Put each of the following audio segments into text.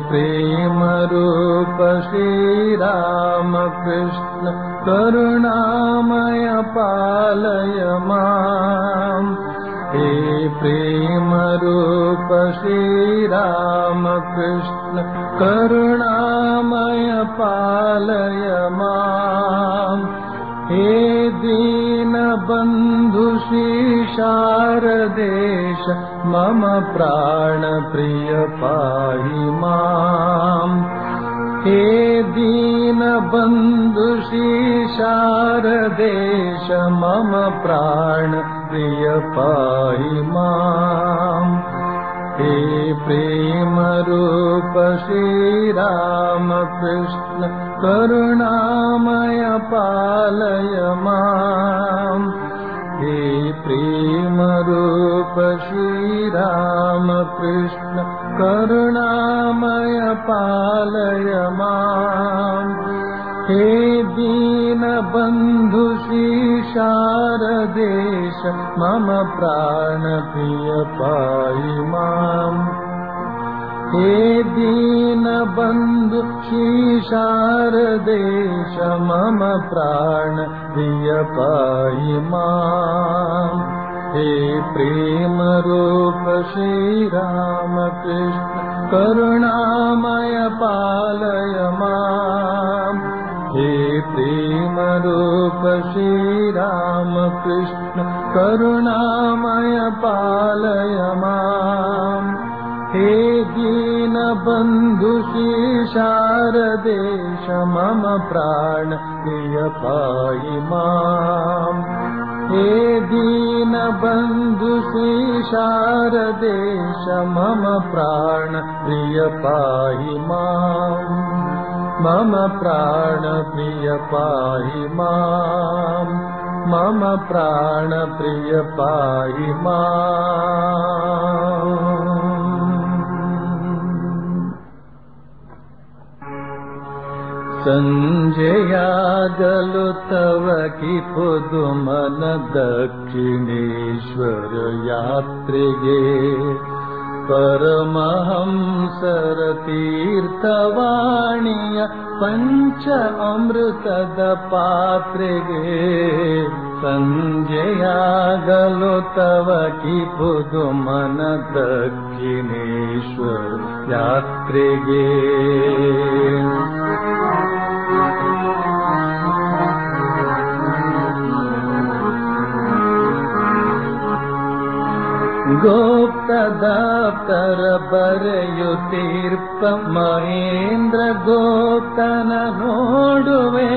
प्रेमरूप श्रीरामकृष्ण करुणामय पालय माम् हे प्रेमरूप श्रीरामकृष्ण करुणामय पालय माम् हे दीनबन्धु शारदेश मम प्राणप्रिय पाहि माम् हे दीनबन्धु शारदेश मम प्राणप्रिय पाहि माम् हे प्रेमरूप श्रीरामकृष्ण करुणामय पालय माम् हे प्रेमरूप श्रीरामकृष्ण करुणामय पालय माम् हे दीनबन्धु शारदेश मम प्राणप्रिय पाहि माम् हे दीनबन्धु शारदेश मम प्राणप्रिय पाहि माम् हे प्रेमरूप श्रीरामकृष्ण करुणामय पालय माम् हे प्रेमरूप श्रीरामकृष्ण करुणामय पालय माम् हे दीनबन्धु शारदेश मम प्राण प्रिय पाहि माम् हे दीनबन्धु शारदेश मम प्राण प्रिय पाहि माम् मम प्राण प्रिय पाहि माम् मम प्राण प्रिय पाहि माम् सञ्जयागलु तव कि पुदुमन दक्षिणेश्वर यात्रिगे परमहंसर तीर्थवाणीय पञ्च अमृतद पात्रेगे सञ्जयागलो तव कि पुदुमन दक्षिणेश्वर यात्रिगे गोप्तदाप्तर बರೆಯುತ್ತೀರ್ಪ ಮಹೇಂದ್ರ ಗೋಪ್ತನ ನೋಡುವೆ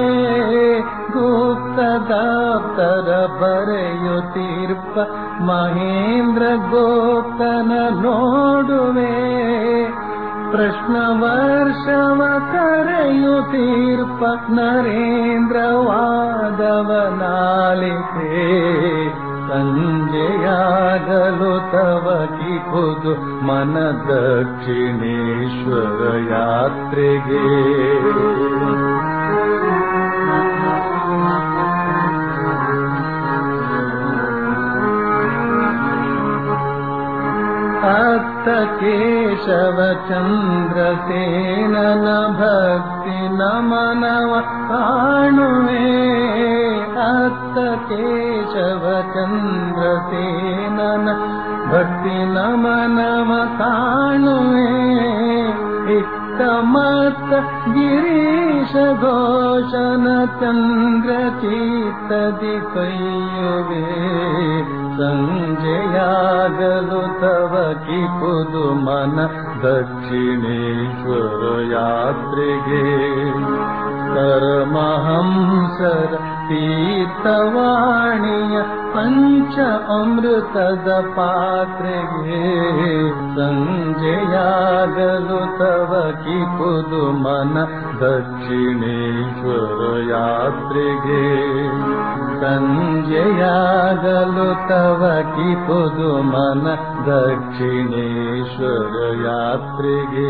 ಗುಪ್ತದಾಪ್ತರ ಬರೆಯುತ್ತೀರ್ಪ ಮಹೇಂದ್ರ ಗೋಪ್ತನ ನೋಡುವೆ ಪ್ರಶ್ನ ವರ್ಷವ ಕರೆಯುತ್ತೀರ್ಪ ನರೇಂದ್ರ ವಾದವನಾಲಿತೆ ಸಂಜೆಯಾಗಲು ತವ ಕಿಪುದು ಮನ ದಕ್ಷಿಣೇಶ್ವರ ಯಾತ್ರೆಗೆ ಅತ್ತ ಕೇಶವ ಚಂದ್ರಸೇನನ ಭಕ್ತಿ ನಮನವ ಕಾಣುವೆ ಅತ್ತ ಕೇಶವ ಚಂದ್ರಸೇನನ ಭಕ್ತಿ ನಮನವ ಕಾಣುವೆ ಇತ್ತ ಮತ್ತ ಗಿರೀಶ ಘೋಷನ ಚಂದ್ರ ಚೀತದಿ ಕೈಯುವೆ ಸಂಜೆಯಾಗಲು ತವ ಕಿಪುದು ಮನ ದಕ್ಷಿಣೇಶ್ವರ ಯಾತ್ರೆಗೆ ಪರಮಹಂಸರ ತೀರ್ಥವಾಣಿಯ ಪಂಚ ಅಮೃತದ ಪಾತ್ರೆಗೆ ಸಂಜೆಯಾಗಲು ತವ ಕಿಪುದು ಮನ ದಕ್ಷಿಣೇಶ್ವರ ಯಾತ್ರೆಗೆ ಸಂಜೆಯಾಗಲು ತವ ಕಿಪುದು ಮನ ದಕ್ಷಿಣೇಶ್ವರ ಯಾತ್ರೆಗೆ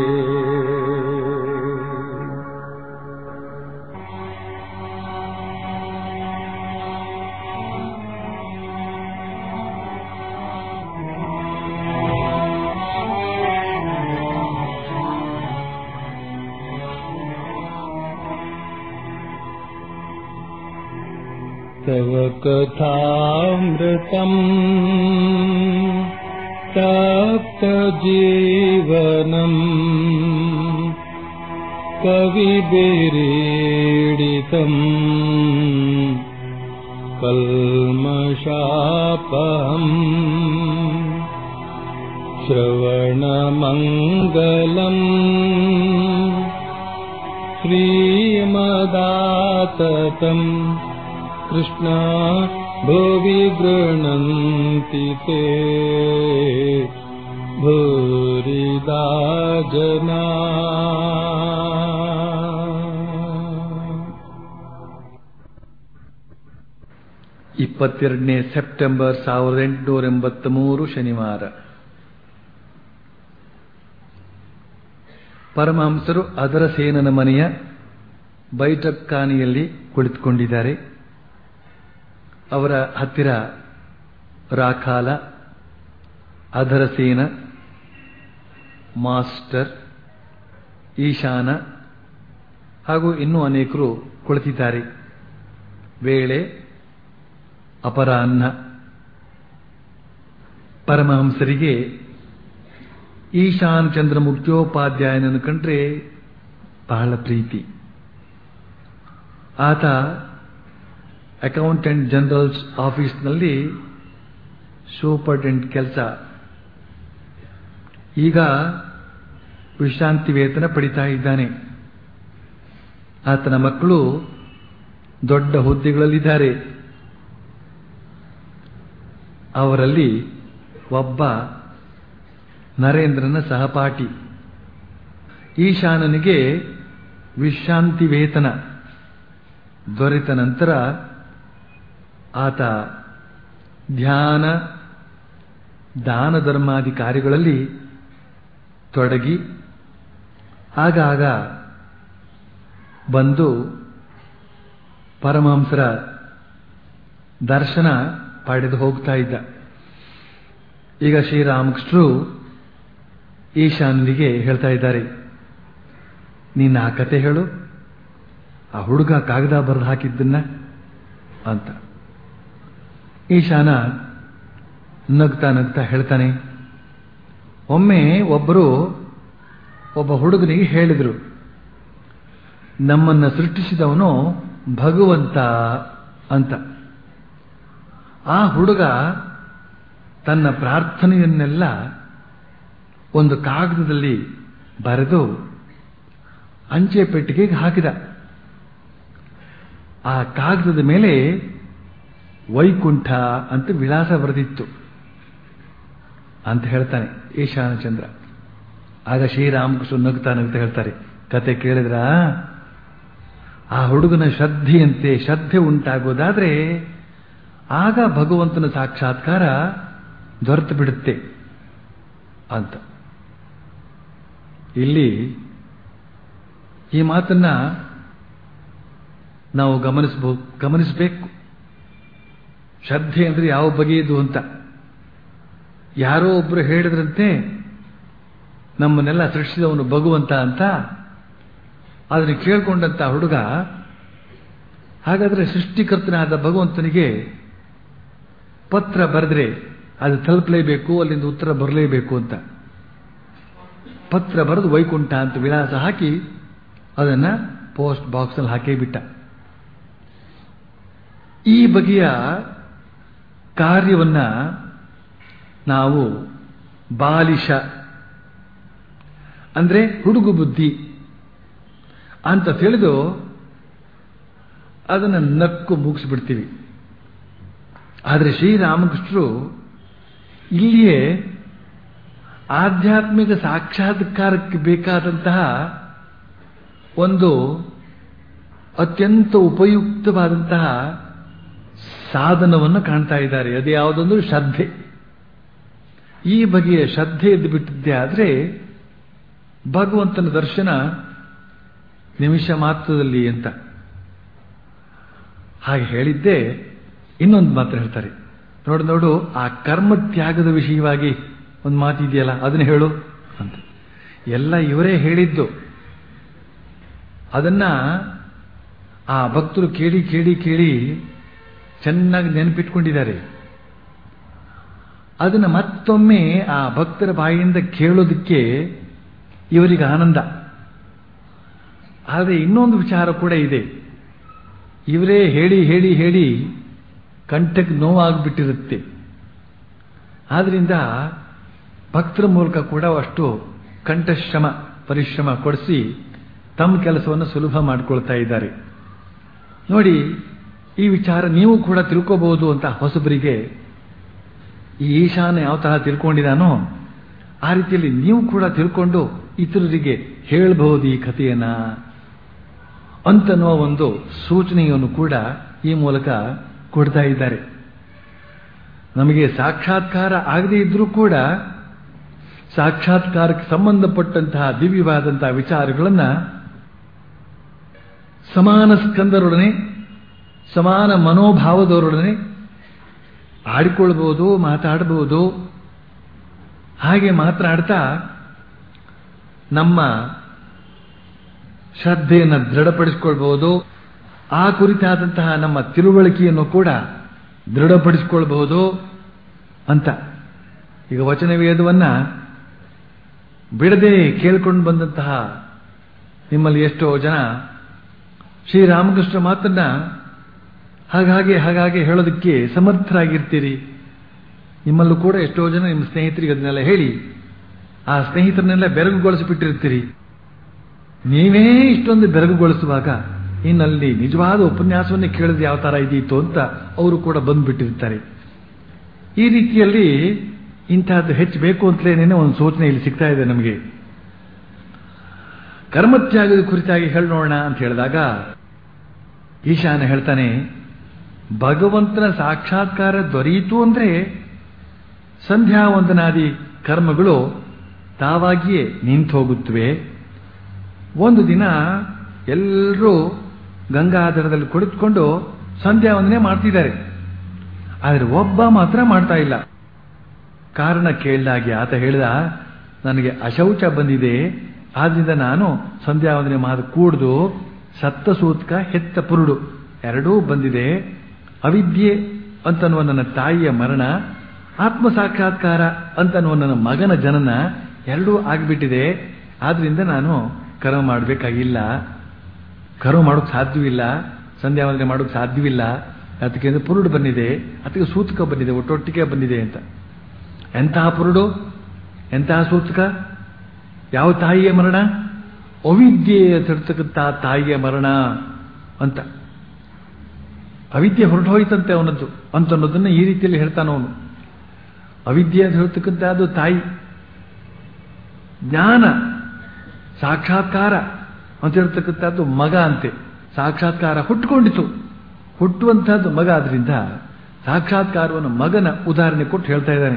तव कथामृतम् तप्तजीवनम् कविभिरीडितम् कल्मषापहम् श्रवणमङ्गलम् श्रीमदाततम् कृष्णा भुवि गृह्णन्ति ते भूरिदा जना ಇಪ್ಪತ್ತೆರಡನೇ ಸೆಪ್ಟೆಂಬರ್ ಸಾವಿರದ ಎಂಟುನೂರ ಎಂಬತ್ತ ಮೂರು ಶನಿವಾರ ಪರಮಹಂಸರು ಅದರ ಸೇನನ ಮನೆಯ ಬೈಠಕ್ಖಾನೆಯಲ್ಲಿ ಕುಳಿತುಕೊಂಡಿದ್ದಾರೆ ಅವರ ಹತ್ತಿರ ರಾಖಾಲ ಅಧರಸೇನ ಮಾಸ್ಟರ್ ಈಶಾನ ಹಾಗೂ ಇನ್ನೂ ಅನೇಕರು ಕುಳಿತಿದ್ದಾರೆ ವೇಳೆ ಅಪರಾಹ್ನ ಪರಮಹಂಸರಿಗೆ ಈಶಾನ್ ಚಂದ್ರ ಮುಖ್ಯೋಪಾಧ್ಯಾಯನನ್ನು ಕಂಡ್ರೆ ಬಹಳ ಪ್ರೀತಿ ಆತ ಅಕೌಂಟೆಂಟ್ ಜನರಲ್ಸ್ ಆಫೀಸ್ನಲ್ಲಿ ಸೂಪರ್ಟೆಂಟ್ ಕೆಲಸ ಈಗ ವಿಶ್ರಾಂತಿ ವೇತನ ಪಡಿತಾ ಇದ್ದಾನೆ ಆತನ ಮಕ್ಕಳು ದೊಡ್ಡ ಹುದ್ದೆಗಳಲ್ಲಿದ್ದಾರೆ ಅವರಲ್ಲಿ ಒಬ್ಬ ನರೇಂದ್ರನ ಸಹಪಾಠಿ ಈಶಾನನಿಗೆ ವಿಶ್ರಾಂತಿ ವೇತನ ದೊರೆತ ನಂತರ ಆತ ಧ್ಯಾನ ದಾನ ಧರ್ಮಾದಿ ಕಾರ್ಯಗಳಲ್ಲಿ ತೊಡಗಿ ಆಗಾಗ ಬಂದು ಪರಮಹಂಸರ ದರ್ಶನ ಪಡೆದು ಹೋಗ್ತಾ ಇದ್ದ ಈಗ ಶ್ರೀರಾಮಕೃಷ್ಣರು ಈಶಾನ್ಯನಿಗೆ ಹೇಳ್ತಾ ಇದ್ದಾರೆ ನೀನು ಆ ಕತೆ ಹೇಳು ಆ ಹುಡುಗ ಕಾಗದ ಬರೆದು ಹಾಕಿದ್ದನ್ನ ಅಂತ ಈಶಾನ ನಗ್ತಾ ನಗ್ತಾ ಹೇಳ್ತಾನೆ ಒಮ್ಮೆ ಒಬ್ಬರು ಒಬ್ಬ ಹುಡುಗನಿಗೆ ಹೇಳಿದರು ನಮ್ಮನ್ನ ಸೃಷ್ಟಿಸಿದವನು ಭಗವಂತ ಅಂತ ಆ ಹುಡುಗ ತನ್ನ ಪ್ರಾರ್ಥನೆಯನ್ನೆಲ್ಲ ಒಂದು ಕಾಗದದಲ್ಲಿ ಬರೆದು ಅಂಚೆ ಪೆಟ್ಟಿಗೆಗೆ ಹಾಕಿದ ಆ ಕಾಗದದ ಮೇಲೆ ವೈಕುಂಠ ಅಂತ ವಿಳಾಸ ಬರೆದಿತ್ತು ಅಂತ ಹೇಳ್ತಾನೆ ಈಶಾನಚಂದ್ರ ಆಗ ಶ್ರೀರಾಮಕೃಷ್ಣ ನಗ್ತಾ ನಗ್ತಾ ಹೇಳ್ತಾರೆ ಕತೆ ಕೇಳಿದ್ರ ಆ ಹುಡುಗನ ಶ್ರದ್ಧೆಯಂತೆ ಶ್ರದ್ಧೆ ಉಂಟಾಗೋದಾದ್ರೆ ಆಗ ಭಗವಂತನ ಸಾಕ್ಷಾತ್ಕಾರ ದೊರೆತು ಬಿಡುತ್ತೆ ಅಂತ ಇಲ್ಲಿ ಈ ಮಾತನ್ನ ನಾವು ಗಮನಿಸಬಹುದು ಗಮನಿಸಬೇಕು ಶ್ರದ್ಧೆ ಅಂದ್ರೆ ಯಾವ ಬಗೆಯದು ಅಂತ ಯಾರೋ ಒಬ್ಬರು ಹೇಳಿದ್ರಂತೆ ನಮ್ಮನ್ನೆಲ್ಲ ಸೃಷ್ಟಿಸಿದವನು ಭಗವಂತ ಅಂತ ಅದನ್ನು ಕೇಳ್ಕೊಂಡಂತ ಹುಡುಗ ಹಾಗಾದ್ರೆ ಸೃಷ್ಟಿಕರ್ತನಾದ ಭಗವಂತನಿಗೆ ಪತ್ರ ಬರೆದ್ರೆ ಅದು ತಲುಪಲೇಬೇಕು ಅಲ್ಲಿಂದ ಉತ್ತರ ಬರಲೇಬೇಕು ಅಂತ ಪತ್ರ ಬರೆದು ವೈಕುಂಠ ಅಂತ ವಿಳಾಸ ಹಾಕಿ ಅದನ್ನ ಪೋಸ್ಟ್ ಬಾಕ್ಸ್ನಲ್ಲಿ ಹಾಕೇ ಬಿಟ್ಟ ಈ ಬಗೆಯ ಕಾರ್ಯವನ್ನ ನಾವು ಬಾಲಿಶ ಅಂದ್ರೆ ಹುಡುಗು ಬುದ್ಧಿ ಅಂತ ತಿಳಿದು ಅದನ್ನು ನಕ್ಕು ಮುಗಿಸ್ಬಿಡ್ತೀವಿ ಆದರೆ ಶ್ರೀರಾಮಕೃಷ್ಣರು ಇಲ್ಲಿಯೇ ಆಧ್ಯಾತ್ಮಿಕ ಸಾಕ್ಷಾತ್ಕಾರಕ್ಕೆ ಬೇಕಾದಂತಹ ಒಂದು ಅತ್ಯಂತ ಉಪಯುಕ್ತವಾದಂತಹ ಸಾಧನವನ್ನು ಕಾಣ್ತಾ ಇದ್ದಾರೆ ಅದು ಯಾವುದೊಂದು ಶ್ರದ್ಧೆ ಈ ಬಗೆಯ ಶ್ರದ್ಧೆ ಎದ್ದು ಬಿಟ್ಟಿದ್ದೆ ಆದರೆ ಭಗವಂತನ ದರ್ಶನ ನಿಮಿಷ ಮಾತ್ರದಲ್ಲಿ ಅಂತ ಹಾಗೆ ಹೇಳಿದ್ದೆ ಇನ್ನೊಂದು ಮಾತ್ರ ಹೇಳ್ತಾರೆ ನೋಡು ನೋಡು ಆ ಕರ್ಮ ತ್ಯಾಗದ ವಿಷಯವಾಗಿ ಒಂದು ಮಾತಿದೆಯಲ್ಲ ಅದನ್ನ ಹೇಳು ಅಂತ ಎಲ್ಲ ಇವರೇ ಹೇಳಿದ್ದು ಅದನ್ನ ಆ ಭಕ್ತರು ಕೇಳಿ ಕೇಳಿ ಕೇಳಿ ಚೆನ್ನಾಗಿ ನೆನಪಿಟ್ಕೊಂಡಿದ್ದಾರೆ ಅದನ್ನು ಮತ್ತೊಮ್ಮೆ ಆ ಭಕ್ತರ ಬಾಯಿಯಿಂದ ಕೇಳೋದಕ್ಕೆ ಇವರಿಗೆ ಆನಂದ ಆದರೆ ಇನ್ನೊಂದು ವಿಚಾರ ಕೂಡ ಇದೆ ಇವರೇ ಹೇಳಿ ಹೇಳಿ ಹೇಳಿ ಕಂಠಕ್ಕೆ ನೋವಾಗ್ಬಿಟ್ಟಿರುತ್ತೆ ಆದ್ರಿಂದ ಭಕ್ತರ ಮೂಲಕ ಕೂಡ ಅಷ್ಟು ಕಂಠಶ್ರಮ ಪರಿಶ್ರಮ ಕೊಡಿಸಿ ತಮ್ಮ ಕೆಲಸವನ್ನು ಸುಲಭ ಮಾಡಿಕೊಳ್ತಾ ಇದ್ದಾರೆ ನೋಡಿ ಈ ವಿಚಾರ ನೀವು ಕೂಡ ತಿಳ್ಕೋಬಹುದು ಅಂತ ಹೊಸಬರಿಗೆ ಈ ಈಶಾನ ಯಾವ ತರಹ ತಿಳ್ಕೊಂಡಿದಾನೋ ಆ ರೀತಿಯಲ್ಲಿ ನೀವು ಕೂಡ ತಿಳ್ಕೊಂಡು ಇತರರಿಗೆ ಹೇಳಬಹುದು ಈ ಕಥೆಯನ್ನ ಅಂತನ್ನುವ ಒಂದು ಸೂಚನೆಯನ್ನು ಕೂಡ ಈ ಮೂಲಕ ಕೊಡ್ತಾ ಇದ್ದಾರೆ ನಮಗೆ ಸಾಕ್ಷಾತ್ಕಾರ ಆಗದೇ ಇದ್ರೂ ಕೂಡ ಸಾಕ್ಷಾತ್ಕಾರಕ್ಕೆ ಸಂಬಂಧಪಟ್ಟಂತಹ ದಿವ್ಯವಾದಂತಹ ವಿಚಾರಗಳನ್ನ ಸಮಾನ ಸ್ಕಂದರೊಡನೆ ಸಮಾನ ಮನೋಭಾವದವರೊಡನೆ ಆಡಿಕೊಳ್ಬಹುದು ಮಾತಾಡಬಹುದು ಹಾಗೆ ಮಾತನಾಡ್ತಾ ನಮ್ಮ ಶ್ರದ್ಧೆಯನ್ನು ದೃಢಪಡಿಸಿಕೊಳ್ಬಹುದು ಆ ಕುರಿತಾದಂತಹ ನಮ್ಮ ತಿಳುವಳಿಕೆಯನ್ನು ಕೂಡ ದೃಢಪಡಿಸಿಕೊಳ್ಬಹುದು ಅಂತ ಈಗ ವಚನ ವೇದವನ್ನ ಬಿಡದೆ ಕೇಳ್ಕೊಂಡು ಬಂದಂತಹ ನಿಮ್ಮಲ್ಲಿ ಎಷ್ಟೋ ಜನ ಶ್ರೀರಾಮಕೃಷ್ಣ ಮಾತನ್ನ ಹಾಗಾಗಿ ಹಾಗಾಗಿ ಹೇಳೋದಕ್ಕೆ ಸಮರ್ಥರಾಗಿರ್ತೀರಿ ನಿಮ್ಮಲ್ಲೂ ಕೂಡ ಎಷ್ಟೋ ಜನ ನಿಮ್ಮ ಸ್ನೇಹಿತರಿಗೆ ಅದನ್ನೆಲ್ಲ ಹೇಳಿ ಆ ಸ್ನೇಹಿತರನ್ನೆಲ್ಲ ಬೆರಗುಗೊಳಿಸಿಬಿಟ್ಟಿರ್ತೀರಿ ನೀವೇ ಇಷ್ಟೊಂದು ಬೆರಗುಗೊಳಿಸುವಾಗ ಇನ್ನಲ್ಲಿ ನಿಜವಾದ ಉಪನ್ಯಾಸವನ್ನೇ ಕೇಳಿದ ಯಾವ ತರ ಇದೀತು ಅಂತ ಅವರು ಕೂಡ ಬಂದ್ಬಿಟ್ಟಿರ್ತಾರೆ ಈ ರೀತಿಯಲ್ಲಿ ಇಂತಹದ್ದು ಹೆಚ್ಚು ಬೇಕು ಅಂತಲೇನೇ ಒಂದು ಸೂಚನೆ ಇಲ್ಲಿ ಸಿಗ್ತಾ ಇದೆ ನಮಗೆ ಕರ್ಮತ್ಯಾಗದ ಕುರಿತಾಗಿ ಹೇಳೋಣ ಅಂತ ಹೇಳಿದಾಗ ಈಶಾನ ಹೇಳ್ತಾನೆ ಭಗವಂತನ ಸಾಕ್ಷಾತ್ಕಾರ ದೊರೆಯಿತು ಅಂದ್ರೆ ಸಂಧ್ಯಾ ವಂದನಾದಿ ಕರ್ಮಗಳು ತಾವಾಗಿಯೇ ನಿಂತು ಹೋಗುತ್ತವೆ ಒಂದು ದಿನ ಎಲ್ಲರೂ ಗಂಗಾಧರದಲ್ಲಿ ಕುಳಿತುಕೊಂಡು ಸಂಧ್ಯಾ ವಂದನೆ ಮಾಡ್ತಿದ್ದಾರೆ ಆದರೆ ಒಬ್ಬ ಮಾತ್ರ ಮಾಡ್ತಾ ಇಲ್ಲ ಕಾರಣ ಕೇಳಿದಾಗೆ ಆತ ಹೇಳಿದ ನನಗೆ ಅಶೌಚ ಬಂದಿದೆ ಆದ್ರಿಂದ ನಾನು ಸಂಧ್ಯಾ ವಂದನೆ ಮಾಡಿ ಕೂಡ್ದು ಸತ್ತ ಸೂತ್ಕ ಹೆತ್ತ ಪುರುಡು ಎರಡೂ ಬಂದಿದೆ ಅವಿದ್ಯೆ ಅಂತನ್ನುವ ನನ್ನ ತಾಯಿಯ ಮರಣ ಆತ್ಮ ಸಾಕ್ಷಾತ್ಕಾರ ಅಂತನ್ನುವ ನನ್ನ ಮಗನ ಜನನ ಎರಡೂ ಆಗಿಬಿಟ್ಟಿದೆ ಆದ್ರಿಂದ ನಾನು ಕರ್ಮ ಮಾಡಬೇಕಾಗಿಲ್ಲ ಕರ್ಮ ಮಾಡೋಕೆ ಸಾಧ್ಯವಿಲ್ಲ ಸಂಧ್ಯಾ ವಂದನೆ ಮಾಡೋಕೆ ಸಾಧ್ಯವಿಲ್ಲ ಅದಕ್ಕೆ ಅಂದ್ರೆ ಪುರುಡು ಬಂದಿದೆ ಅದಕ್ಕೆ ಸೂತಕ ಬಂದಿದೆ ಒಟ್ಟೊಟ್ಟಿಗೆ ಬಂದಿದೆ ಅಂತ ಎಂತಹ ಪುರುಡು ಎಂತಹ ಸೂತಕ ಯಾವ ತಾಯಿಯ ಮರಣ ಅವಿದ್ಯೆ ತಿರ್ತಕ್ಕಂಥ ತಾಯಿಯ ಮರಣ ಅಂತ ಅವಿದ್ಯೆ ಹೊರಟು ಹೋಯ್ತಂತೆ ಅವನದ್ದು ಅಂತ ಅನ್ನೋದನ್ನ ಈ ರೀತಿಯಲ್ಲಿ ಹೇಳ್ತಾನ ಅವನು ಅವಿದ್ಯೆ ಅಂತ ಹೇಳ್ತಕ್ಕಂಥದ್ದು ತಾಯಿ ಜ್ಞಾನ ಸಾಕ್ಷಾತ್ಕಾರ ಅಂತ ಹೇಳ್ತಕ್ಕಂಥದ್ದು ಮಗ ಅಂತೆ ಸಾಕ್ಷಾತ್ಕಾರ ಹುಟ್ಟುಕೊಂಡಿತು ಹುಟ್ಟುವಂತಹದ್ದು ಮಗ ಆದ್ರಿಂದ ಸಾಕ್ಷಾತ್ಕಾರವನ್ನು ಮಗನ ಉದಾಹರಣೆ ಕೊಟ್ಟು ಹೇಳ್ತಾ ಇದ್ದಾನೆ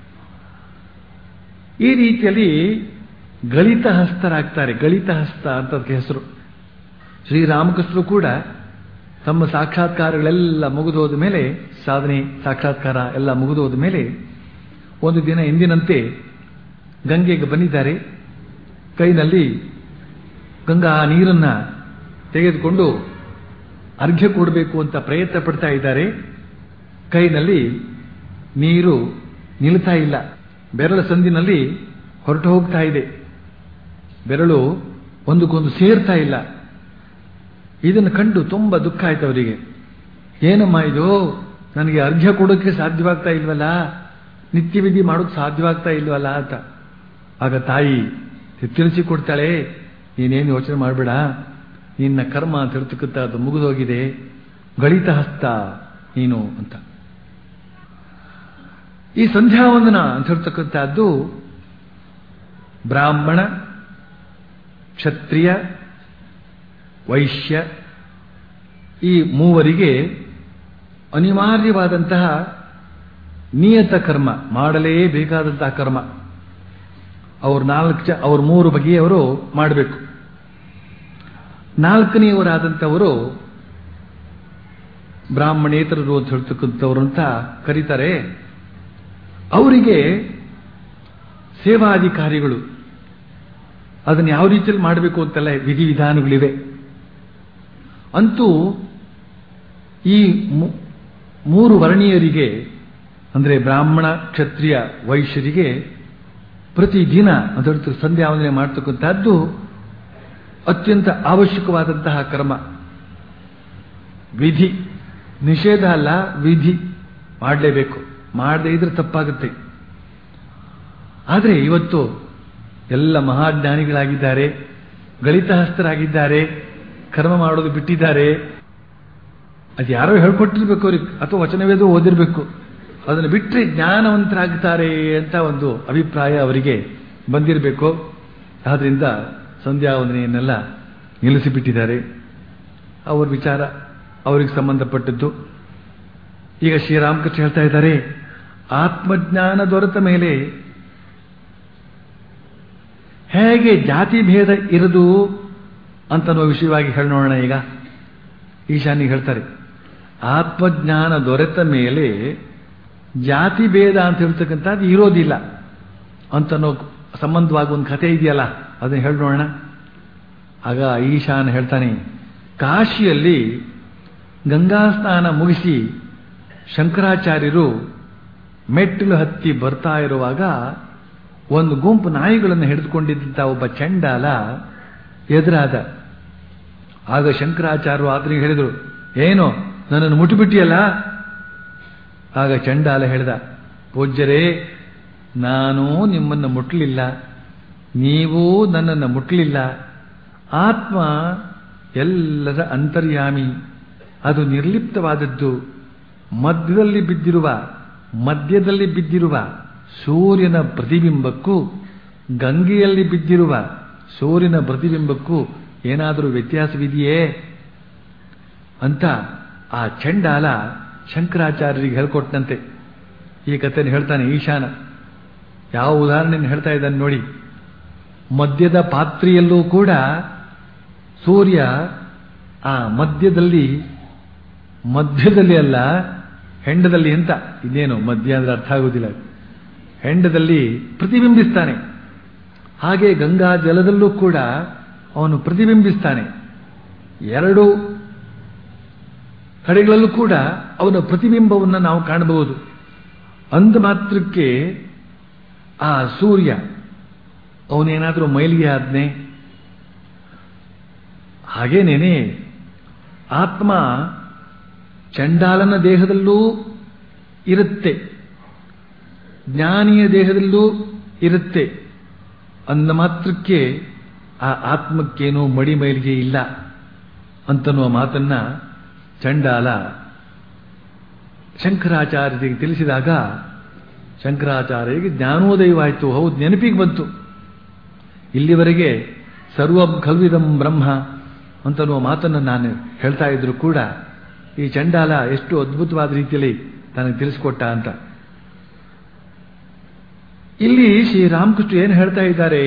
ಈ ರೀತಿಯಲ್ಲಿ ಗಳಿತ ಹಸ್ತರಾಗ್ತಾರೆ ಗಳಿತ ಹಸ್ತ ಅಂತ ಅದಕ್ಕೆ ಹೆಸರು ಶ್ರೀರಾಮಕೃಷ್ಣರು ಕೂಡ ತಮ್ಮ ಸಾಕ್ಷಾತ್ಕಾರಗಳೆಲ್ಲ ಮುಗಿದೋದ ಮೇಲೆ ಸಾಧನೆ ಸಾಕ್ಷಾತ್ಕಾರ ಎಲ್ಲ ಮುಗಿದೋದ ಮೇಲೆ ಒಂದು ದಿನ ಎಂದಿನಂತೆ ಗಂಗೆಗೆ ಬಂದಿದ್ದಾರೆ ಕೈನಲ್ಲಿ ಗಂಗಾ ನೀರನ್ನ ತೆಗೆದುಕೊಂಡು ಅರ್ಘ್ಯ ಕೊಡಬೇಕು ಅಂತ ಪ್ರಯತ್ನ ಪಡ್ತಾ ಇದ್ದಾರೆ ಕೈನಲ್ಲಿ ನೀರು ನಿಲ್ತಾ ಇಲ್ಲ ಬೆರಳ ಸಂದಿನಲ್ಲಿ ಹೊರಟು ಹೋಗ್ತಾ ಇದೆ ಬೆರಳು ಒಂದಕ್ಕೊಂದು ಸೇರ್ತಾ ಇಲ್ಲ ಇದನ್ನು ಕಂಡು ತುಂಬಾ ದುಃಖ ಆಯ್ತು ಅವರಿಗೆ ಏನಮ್ಮ ಇದು ನನಗೆ ಅರ್ಘ್ಯ ಕೊಡೋಕ್ಕೆ ಸಾಧ್ಯವಾಗ್ತಾ ಇಲ್ವಲ್ಲ ನಿತ್ಯ ವಿಧಿ ಮಾಡೋಕೆ ಸಾಧ್ಯವಾಗ್ತಾ ಇಲ್ವಲ್ಲ ಅಂತ ಆಗ ತಾಯಿ ತಿಳಿಸಿ ಕೊಡ್ತಾಳೆ ನೀನೇನು ಯೋಚನೆ ಮಾಡಬೇಡ ನಿನ್ನ ಕರ್ಮ ಅಂತ ಹೇಳ್ತಕ್ಕಂಥ ಅದು ಮುಗಿದೋಗಿದೆ ಗಳಿತ ಹಸ್ತ ನೀನು ಅಂತ ಈ ಸಂಧ್ಯಾವಂದನ ಅಂತ ಹೇಳ್ತಕ್ಕಂಥದ್ದು ಬ್ರಾಹ್ಮಣ ಕ್ಷತ್ರಿಯ ವೈಶ್ಯ ಈ ಮೂವರಿಗೆ ಅನಿವಾರ್ಯವಾದಂತಹ ನಿಯತ ಕರ್ಮ ಮಾಡಲೇಬೇಕಾದಂತಹ ಕರ್ಮ ಅವ್ರು ನಾಲ್ಕು ಜ ಅವ್ರ ಮೂರು ಬಗೆಯವರು ಮಾಡಬೇಕು ನಾಲ್ಕನೆಯವರಾದಂಥವರು ಬ್ರಾಹ್ಮಣೇತರರು ಅಂತ ಹೇಳ್ತಕ್ಕಂಥವ್ರು ಅಂತ ಕರೀತಾರೆ ಅವರಿಗೆ ಸೇವಾಧಿಕಾರಿಗಳು ಅದನ್ನು ಯಾವ ರೀತಿಯಲ್ಲಿ ಮಾಡಬೇಕು ಅಂತೆಲ್ಲ ವಿಧಿವಿಧಾನಗಳಿವೆ ಅಂತೂ ಈ ಮೂರು ವರ್ಣೀಯರಿಗೆ ಅಂದರೆ ಬ್ರಾಹ್ಮಣ ಕ್ಷತ್ರಿಯ ವೈಶ್ಯರಿಗೆ ಪ್ರತಿದಿನ ಅದರ ಸಂಧ್ಯಾವಂದನೆ ಮಾಡ್ತಕ್ಕಂಥದ್ದು ಅತ್ಯಂತ ಅವಶ್ಯಕವಾದಂತಹ ಕರ್ಮ ವಿಧಿ ನಿಷೇಧ ಅಲ್ಲ ವಿಧಿ ಮಾಡಲೇಬೇಕು ಮಾಡದೇ ಇದ್ರೆ ತಪ್ಪಾಗುತ್ತೆ ಆದರೆ ಇವತ್ತು ಎಲ್ಲ ಮಹಾಜ್ಞಾನಿಗಳಾಗಿದ್ದಾರೆ ಗಳಿತಹಸ್ತರಾಗಿದ್ದಾರೆ ಕರ್ಮ ಮಾಡೋದು ಬಿಟ್ಟಿದ್ದಾರೆ ಅದು ಯಾರೋ ಹೇಳ್ಕೊಟ್ಟಿರ್ಬೇಕು ಅವ್ರಿಗೆ ಅಥವಾ ವಚನವೇದ ಓದಿರ್ಬೇಕು ಅದನ್ನು ಬಿಟ್ಟರೆ ಜ್ಞಾನವಂತರಾಗ್ತಾರೆ ಅಂತ ಒಂದು ಅಭಿಪ್ರಾಯ ಅವರಿಗೆ ಬಂದಿರಬೇಕು ಆದ್ರಿಂದ ಸಂಧ್ಯಾವಂದನೆಯನ್ನೆಲ್ಲ ನಿಲ್ಲಿಸಿಬಿಟ್ಟಿದ್ದಾರೆ ಅವ್ರ ವಿಚಾರ ಅವರಿಗೆ ಸಂಬಂಧಪಟ್ಟದ್ದು ಈಗ ಶ್ರೀರಾಮಕೃಷ್ಣ ಹೇಳ್ತಾ ಇದ್ದಾರೆ ಆತ್ಮಜ್ಞಾನ ದೊರೆತ ಮೇಲೆ ಹೇಗೆ ಜಾತಿ ಭೇದ ಇರದು ಅಂತನೋ ವಿಷಯವಾಗಿ ಹೇಳೋಣ ಈಗ ಈಶಾನಿಗೆ ಹೇಳ್ತಾರೆ ಆತ್ಮಜ್ಞಾನ ದೊರೆತ ಮೇಲೆ ಜಾತಿ ಭೇದ ಅಂತ ಹೇಳ್ತಕ್ಕಂಥದ್ದು ಇರೋದಿಲ್ಲ ಅಂತನೋ ಸಂಬಂಧವಾಗಿ ಒಂದು ಕಥೆ ಇದೆಯಲ್ಲ ಅದನ್ನ ಹೇಳೋಣ ಆಗ ಈಶಾನ್ ಹೇಳ್ತಾನೆ ಕಾಶಿಯಲ್ಲಿ ಗಂಗಾ ಸ್ನಾನ ಮುಗಿಸಿ ಶಂಕರಾಚಾರ್ಯರು ಮೆಟ್ಟಿಲು ಹತ್ತಿ ಬರ್ತಾ ಇರುವಾಗ ಒಂದು ಗುಂಪು ನಾಯಿಗಳನ್ನು ಹಿಡಿದುಕೊಂಡಿದ್ದಂಥ ಒಬ್ಬ ಚಂಡಾಲ ಎದುರಾದ ಆಗ ಶಂಕರಾಚಾರ್ಯರು ಆತನಿಗೆ ಹೇಳಿದರು ಏನು ನನ್ನನ್ನು ಮುಟ್ಟಿಬಿಟ್ಟಿಯಲ್ಲ ಆಗ ಚಂಡಾಲ ಹೇಳಿದ ಪೂಜ್ಯರೇ ನಾನು ನಿಮ್ಮನ್ನು ಮುಟ್ಟಲಿಲ್ಲ ನೀವು ನನ್ನನ್ನು ಮುಟ್ಟಲಿಲ್ಲ ಆತ್ಮ ಎಲ್ಲರ ಅಂತರ್ಯಾಮಿ ಅದು ನಿರ್ಲಿಪ್ತವಾದದ್ದು ಮಧ್ಯದಲ್ಲಿ ಬಿದ್ದಿರುವ ಮಧ್ಯದಲ್ಲಿ ಬಿದ್ದಿರುವ ಸೂರ್ಯನ ಪ್ರತಿಬಿಂಬಕ್ಕೂ ಗಂಗೆಯಲ್ಲಿ ಬಿದ್ದಿರುವ ಸೂರ್ಯನ ಪ್ರತಿಬಿಂಬಕ್ಕೂ ಏನಾದರೂ ವ್ಯತ್ಯಾಸವಿದೆಯೇ ಅಂತ ಆ ಚಂಡಾಲ ಶಂಕರಾಚಾರ್ಯರಿಗೆ ಹೇಳ್ಕೊಟ್ಟಂತೆ ಈ ಕಥೆಯನ್ನು ಹೇಳ್ತಾನೆ ಈಶಾನ ಯಾವ ಉದಾಹರಣೆಯನ್ನು ಹೇಳ್ತಾ ಇದ್ದಾನೆ ನೋಡಿ ಮದ್ಯದ ಪಾತ್ರೆಯಲ್ಲೂ ಕೂಡ ಸೂರ್ಯ ಆ ಮಧ್ಯದಲ್ಲಿ ಮಧ್ಯದಲ್ಲಿ ಅಲ್ಲ ಹೆಂಡದಲ್ಲಿ ಅಂತ ಇದೇನು ಮಧ್ಯ ಅಂದ್ರೆ ಅರ್ಥ ಆಗುವುದಿಲ್ಲ ಹೆಂಡದಲ್ಲಿ ಪ್ರತಿಬಿಂಬಿಸ್ತಾನೆ ಹಾಗೆ ಗಂಗಾ ಜಲದಲ್ಲೂ ಕೂಡ ಅವನು ಪ್ರತಿಬಿಂಬಿಸ್ತಾನೆ ಎರಡು ಕಡೆಗಳಲ್ಲೂ ಕೂಡ ಅವನ ಪ್ರತಿಬಿಂಬವನ್ನು ನಾವು ಕಾಣಬಹುದು ಅಂದ ಮಾತ್ರಕ್ಕೆ ಆ ಸೂರ್ಯ ಅವನೇನಾದರೂ ಮೈಲಿಗೆ ಆದ್ನೆ ಹಾಗೇನೇನೆ ಆತ್ಮ ಚಂಡಾಲನ ದೇಹದಲ್ಲೂ ಇರುತ್ತೆ ಜ್ಞಾನಿಯ ದೇಹದಲ್ಲೂ ಇರುತ್ತೆ ಅಂದ ಮಾತ್ರಕ್ಕೆ ಆ ಆತ್ಮಕ್ಕೇನೂ ಮಡಿ ಮೈಲಿಗೆ ಇಲ್ಲ ಅಂತನ್ನುವ ಮಾತನ್ನ ಚಂಡಾಲ ಶಂಕರಾಚಾರ್ಯರಿಗೆ ತಿಳಿಸಿದಾಗ ಶಂಕರಾಚಾರ್ಯರಿಗೆ ಜ್ಞಾನೋದಯವಾಯಿತು ಹೌದು ನೆನಪಿಗೆ ಬಂತು ಇಲ್ಲಿವರೆಗೆ ಸರ್ವಂ ಖಲ್ವಿದಂ ಬ್ರಹ್ಮ ಅಂತನ್ನುವ ಮಾತನ್ನು ನಾನು ಹೇಳ್ತಾ ಇದ್ರು ಕೂಡ ಈ ಚಂಡಾಲ ಎಷ್ಟು ಅದ್ಭುತವಾದ ರೀತಿಯಲ್ಲಿ ನನಗೆ ತಿಳಿಸ್ಕೊಟ್ಟ ಅಂತ ಇಲ್ಲಿ ಶ್ರೀರಾಮಕೃಷ್ಣ ಏನು ಹೇಳ್ತಾ ಇದ್ದಾರೆ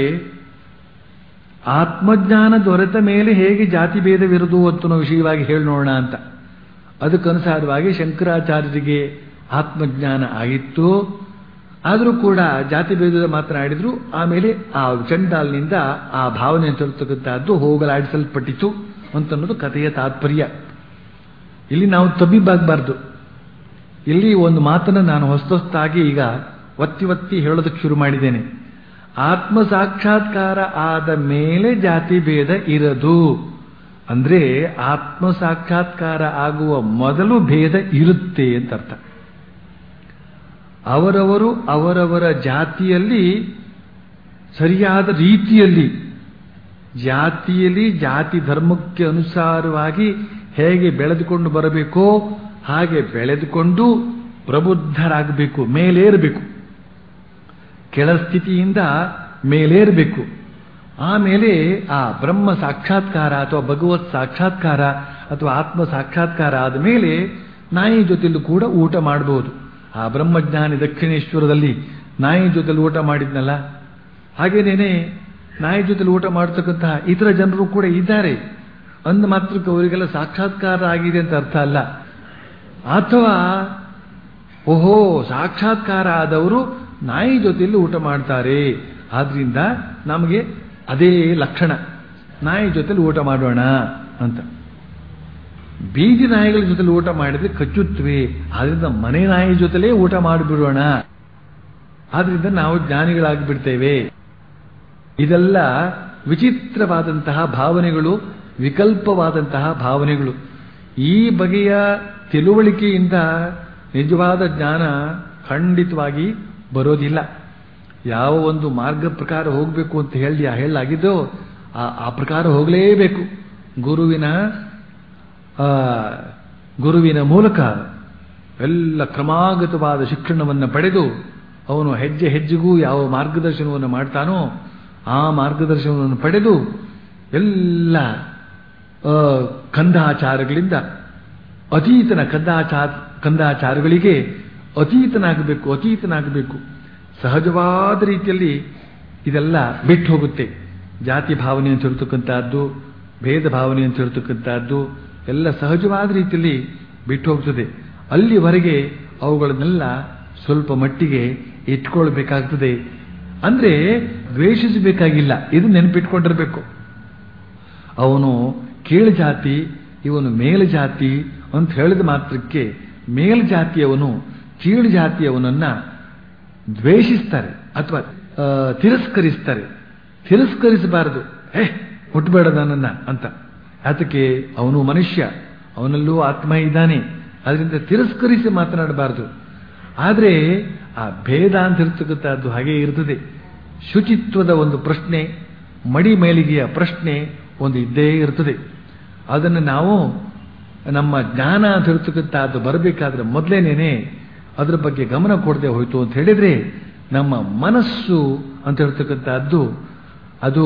ಆತ್ಮಜ್ಞಾನ ದೊರೆತ ಮೇಲೆ ಹೇಗೆ ಜಾತಿ ಭೇದವಿರುವುದು ಅಂತನೋ ವಿಷಯವಾಗಿ ಹೇಳೋಣ ಅಂತ ಅದಕ್ಕನುಸಾರವಾಗಿ ಶಂಕರಾಚಾರ್ಯರಿಗೆ ಆತ್ಮಜ್ಞಾನ ಆಗಿತ್ತು ಆದರೂ ಕೂಡ ಜಾತಿ ಭೇದದ ಮಾತನಾಡಿದ್ರು ಆಮೇಲೆ ಆ ಚಂಡಾಲ್ನಿಂದ ಆ ಭಾವನೆ ತರ್ತಕ್ಕಂಥದ್ದು ಹೋಗಲಾಡಿಸಲ್ಪಟ್ಟಿತು ಅಂತನ್ನೋದು ಕಥೆಯ ತಾತ್ಪರ್ಯ ಇಲ್ಲಿ ನಾವು ತಬ್ಬಿಬ್ಬಾಗಬಾರ್ದು ಇಲ್ಲಿ ಒಂದು ಮಾತನ್ನು ನಾನು ಹೊಸತಾಗಿ ಈಗ ಒತ್ತಿ ಒತ್ತಿ ಹೇಳೋದಕ್ಕೆ ಶುರು ಮಾಡಿದ್ದೇನೆ ಆತ್ಮ ಸಾಕ್ಷಾತ್ಕಾರ ಆದ ಮೇಲೆ ಜಾತಿ ಭೇದ ಇರದು ಅಂದ್ರೆ ಆತ್ಮ ಸಾಕ್ಷಾತ್ಕಾರ ಆಗುವ ಮೊದಲು ಭೇದ ಇರುತ್ತೆ ಅಂತ ಅರ್ಥ ಅವರವರು ಅವರವರ ಜಾತಿಯಲ್ಲಿ ಸರಿಯಾದ ರೀತಿಯಲ್ಲಿ ಜಾತಿಯಲ್ಲಿ ಜಾತಿ ಧರ್ಮಕ್ಕೆ ಅನುಸಾರವಾಗಿ ಹೇಗೆ ಬೆಳೆದುಕೊಂಡು ಬರಬೇಕೋ ಹಾಗೆ ಬೆಳೆದುಕೊಂಡು ಪ್ರಬುದ್ಧರಾಗಬೇಕು ಮೇಲೇರಬೇಕು ಕೆಳ ಸ್ಥಿತಿಯಿಂದ ಮೇಲೇರಬೇಕು ಆಮೇಲೆ ಆ ಬ್ರಹ್ಮ ಸಾಕ್ಷಾತ್ಕಾರ ಅಥವಾ ಭಗವತ್ ಸಾಕ್ಷಾತ್ಕಾರ ಅಥವಾ ಆತ್ಮ ಸಾಕ್ಷಾತ್ಕಾರ ಆದ ಮೇಲೆ ನಾಯಿ ಜೊತೆಲೂ ಕೂಡ ಊಟ ಮಾಡಬಹುದು ಆ ಬ್ರಹ್ಮಜ್ಞಾನಿ ದಕ್ಷಿಣೇಶ್ವರದಲ್ಲಿ ನಾಯಿ ಜೊತೆಲಿ ಊಟ ಮಾಡಿದ್ನಲ್ಲ ಹಾಗೇನೇನೆ ನಾಯಿ ಜೊತೆಲಿ ಊಟ ಮಾಡತಕ್ಕಂತಹ ಇತರ ಜನರು ಕೂಡ ಇದ್ದಾರೆ ಅಂದ ಮಾತ್ರಕ್ಕೆ ಅವರಿಗೆಲ್ಲ ಸಾಕ್ಷಾತ್ಕಾರ ಆಗಿದೆ ಅಂತ ಅರ್ಥ ಅಲ್ಲ ಅಥವಾ ಓಹೋ ಸಾಕ್ಷಾತ್ಕಾರ ಆದವರು ನಾಯಿ ಜೊತೆಯಲ್ಲಿ ಊಟ ಮಾಡ್ತಾರೆ ಆದ್ರಿಂದ ನಮಗೆ ಅದೇ ಲಕ್ಷಣ ನಾಯಿ ಜೊತೆಲಿ ಊಟ ಮಾಡೋಣ ಅಂತ ಬೀದಿ ನಾಯಿಗಳ ಜೊತೆ ಊಟ ಮಾಡಿದ್ರೆ ಕಚ್ಚುತ್ತವೆ ಆದ್ರಿಂದ ಮನೆ ನಾಯಿ ಜೊತೆಲೇ ಊಟ ಮಾಡಿಬಿಡೋಣ ಆದ್ರಿಂದ ನಾವು ಜ್ಞಾನಿಗಳಾಗಿ ಬಿಡ್ತೇವೆ ಇದೆಲ್ಲ ವಿಚಿತ್ರವಾದಂತಹ ಭಾವನೆಗಳು ವಿಕಲ್ಪವಾದಂತಹ ಭಾವನೆಗಳು ಈ ಬಗೆಯ ತಿಳುವಳಿಕೆಯಿಂದ ನಿಜವಾದ ಜ್ಞಾನ ಖಂಡಿತವಾಗಿ ಬರೋದಿಲ್ಲ ಯಾವ ಒಂದು ಮಾರ್ಗ ಪ್ರಕಾರ ಹೋಗಬೇಕು ಅಂತ ಹೇಳಿ ಹೇಳಲಾಗಿದ್ದೋ ಆ ಆ ಪ್ರಕಾರ ಹೋಗಲೇಬೇಕು ಗುರುವಿನ ಆ, ಗುರುವಿನ ಮೂಲಕ ಎಲ್ಲ ಕ್ರಮಾಗತವಾದ ಶಿಕ್ಷಣವನ್ನು ಪಡೆದು ಅವನು ಹೆಜ್ಜೆ ಹೆಜ್ಜೆಗೂ ಯಾವ ಮಾರ್ಗದರ್ಶನವನ್ನು ಮಾಡ್ತಾನೋ ಆ ಮಾರ್ಗದರ್ಶನವನ್ನು ಪಡೆದು ಎಲ್ಲ ಆ, ಕಂದಾಚಾರಗಳಿಂದ ಅತೀತನ ಕಂದಾಚಾರ ಕಂದಾಚಾರಗಳಿಗೆ ಅತೀತನಾಗಬೇಕು ಅತೀತನಾಗಬೇಕು ಸಹಜವಾದ ರೀತಿಯಲ್ಲಿ ಇದೆಲ್ಲ ಬಿಟ್ಟು ಹೋಗುತ್ತೆ ಜಾತಿ ಭಾವನೆ ಅಂತ ಹೇಳ್ತಕ್ಕಂಥದ್ದು ಭೇದ ಭಾವನೆ ಅಂತ ಹೇಳ್ತಕ್ಕಂಥದ್ದು ಎಲ್ಲ ಸಹಜವಾದ ರೀತಿಯಲ್ಲಿ ಬಿಟ್ಟು ಹೋಗ್ತದೆ ಅಲ್ಲಿವರೆಗೆ ಅವುಗಳನ್ನೆಲ್ಲ ಸ್ವಲ್ಪ ಮಟ್ಟಿಗೆ ಇಟ್ಕೊಳ್ಬೇಕಾಗ್ತದೆ ಅಂದ್ರೆ ದ್ವೇಷಿಸಬೇಕಾಗಿಲ್ಲ ಇದು ನೆನಪಿಟ್ಕೊಂಡಿರ್ಬೇಕು ಅವನು ಕೀಳು ಜಾತಿ ಇವನು ಮೇಲು ಜಾತಿ ಅಂತ ಹೇಳಿದ ಮಾತ್ರಕ್ಕೆ ಮೇಲು ಜಾತಿಯವನು ಕೀಳು ಜಾತಿಯವನನ್ನ ದ್ವೇಷಿಸ್ತಾರೆ ಅಥವಾ ಆ, ತಿರಸ್ಕರಿಸ್ತಾರೆ ತಿರಸ್ಕರಿಸಬಾರದು ಹೇ ಮುಟ್ಬೇಡ ನನ್ನನ್ನ ಅಂತ ಅದಕ್ಕೆ ಅವನು ಮನುಷ್ಯ ಅವನಲ್ಲೂ ಆತ್ಮ ಇದ್ದಾನೆ ಅದರಿಂದ ತಿರಸ್ಕರಿಸಿ ಮಾತನಾಡಬಾರದು ಆದರೆ ಆ ಭೇದ ಅಂತ ಇರ್ತಕ್ಕಂಥದ್ದು ಹಾಗೆ ಇರ್ತದೆ ಶುಚಿತ್ವದ ಒಂದು ಪ್ರಶ್ನೆ ಮಡಿ ಮೇಲಿಗೆಯ ಪ್ರಶ್ನೆ ಒಂದು ಇದ್ದೇ ಇರ್ತದೆ ಅದನ್ನು ನಾವು ನಮ್ಮ ಜ್ಞಾನ ಅಂತ ಹೇಳ್ತಕ್ಕಂಥದ್ದು ಬರಬೇಕಾದ್ರೆ ಮೊದಲೇನೇನೆ ಅದರ ಬಗ್ಗೆ ಗಮನ ಕೊಡದೆ ಹೋಯ್ತು ಅಂತ ಹೇಳಿದ್ರೆ ನಮ್ಮ ಮನಸ್ಸು ಅಂತ ಹೇಳ್ತಕ್ಕಂಥದ್ದು ಅದು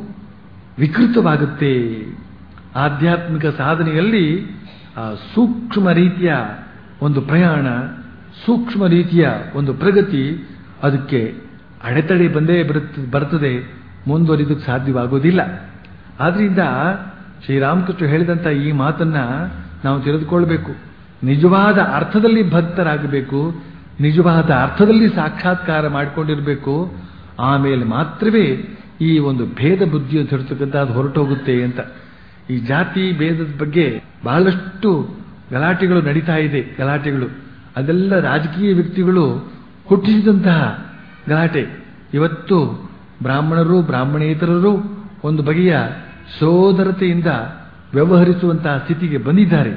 ವಿಕೃತವಾಗುತ್ತೆ ಆಧ್ಯಾತ್ಮಿಕ ಸಾಧನೆಯಲ್ಲಿ ಆ ಸೂಕ್ಷ್ಮ ರೀತಿಯ ಒಂದು ಪ್ರಯಾಣ ಸೂಕ್ಷ್ಮ ರೀತಿಯ ಒಂದು ಪ್ರಗತಿ ಅದಕ್ಕೆ ಅಡೆತಡೆ ಬಂದೇ ಬರುತ್ತ ಬರ್ತದೆ ಮುಂದುವರಿದಕ್ಕೆ ಸಾಧ್ಯವಾಗೋದಿಲ್ಲ ಆದ್ರಿಂದ ಶ್ರೀರಾಮಕೃಷ್ಣ ಹೇಳಿದಂಥ ಈ ಮಾತನ್ನ ನಾವು ತಿಳಿದುಕೊಳ್ಬೇಕು ನಿಜವಾದ ಅರ್ಥದಲ್ಲಿ ಭಕ್ತರಾಗಬೇಕು ನಿಜವಾದ ಅರ್ಥದಲ್ಲಿ ಸಾಕ್ಷಾತ್ಕಾರ ಮಾಡಿಕೊಂಡಿರಬೇಕು ಆಮೇಲೆ ಮಾತ್ರವೇ ಈ ಒಂದು ಭೇದ ಬುದ್ಧಿ ಅಂತ ಹೇಳ್ತಕ್ಕಂಥ ಅದು ಹೊರಟೋಗುತ್ತೆ ಅಂತ ಈ ಜಾತಿ ಭೇದದ ಬಗ್ಗೆ ಬಹಳಷ್ಟು ಗಲಾಟೆಗಳು ನಡೀತಾ ಇದೆ ಗಲಾಟೆಗಳು ಅದೆಲ್ಲ ರಾಜಕೀಯ ವ್ಯಕ್ತಿಗಳು ಹುಟ್ಟಿಸಿದಂತಹ ಗಲಾಟೆ ಇವತ್ತು ಬ್ರಾಹ್ಮಣರು ಬ್ರಾಹ್ಮಣೇತರರು ಒಂದು ಬಗೆಯ ಸೋದರತೆಯಿಂದ ವ್ಯವಹರಿಸುವಂತಹ ಸ್ಥಿತಿಗೆ ಬಂದಿದ್ದಾರೆ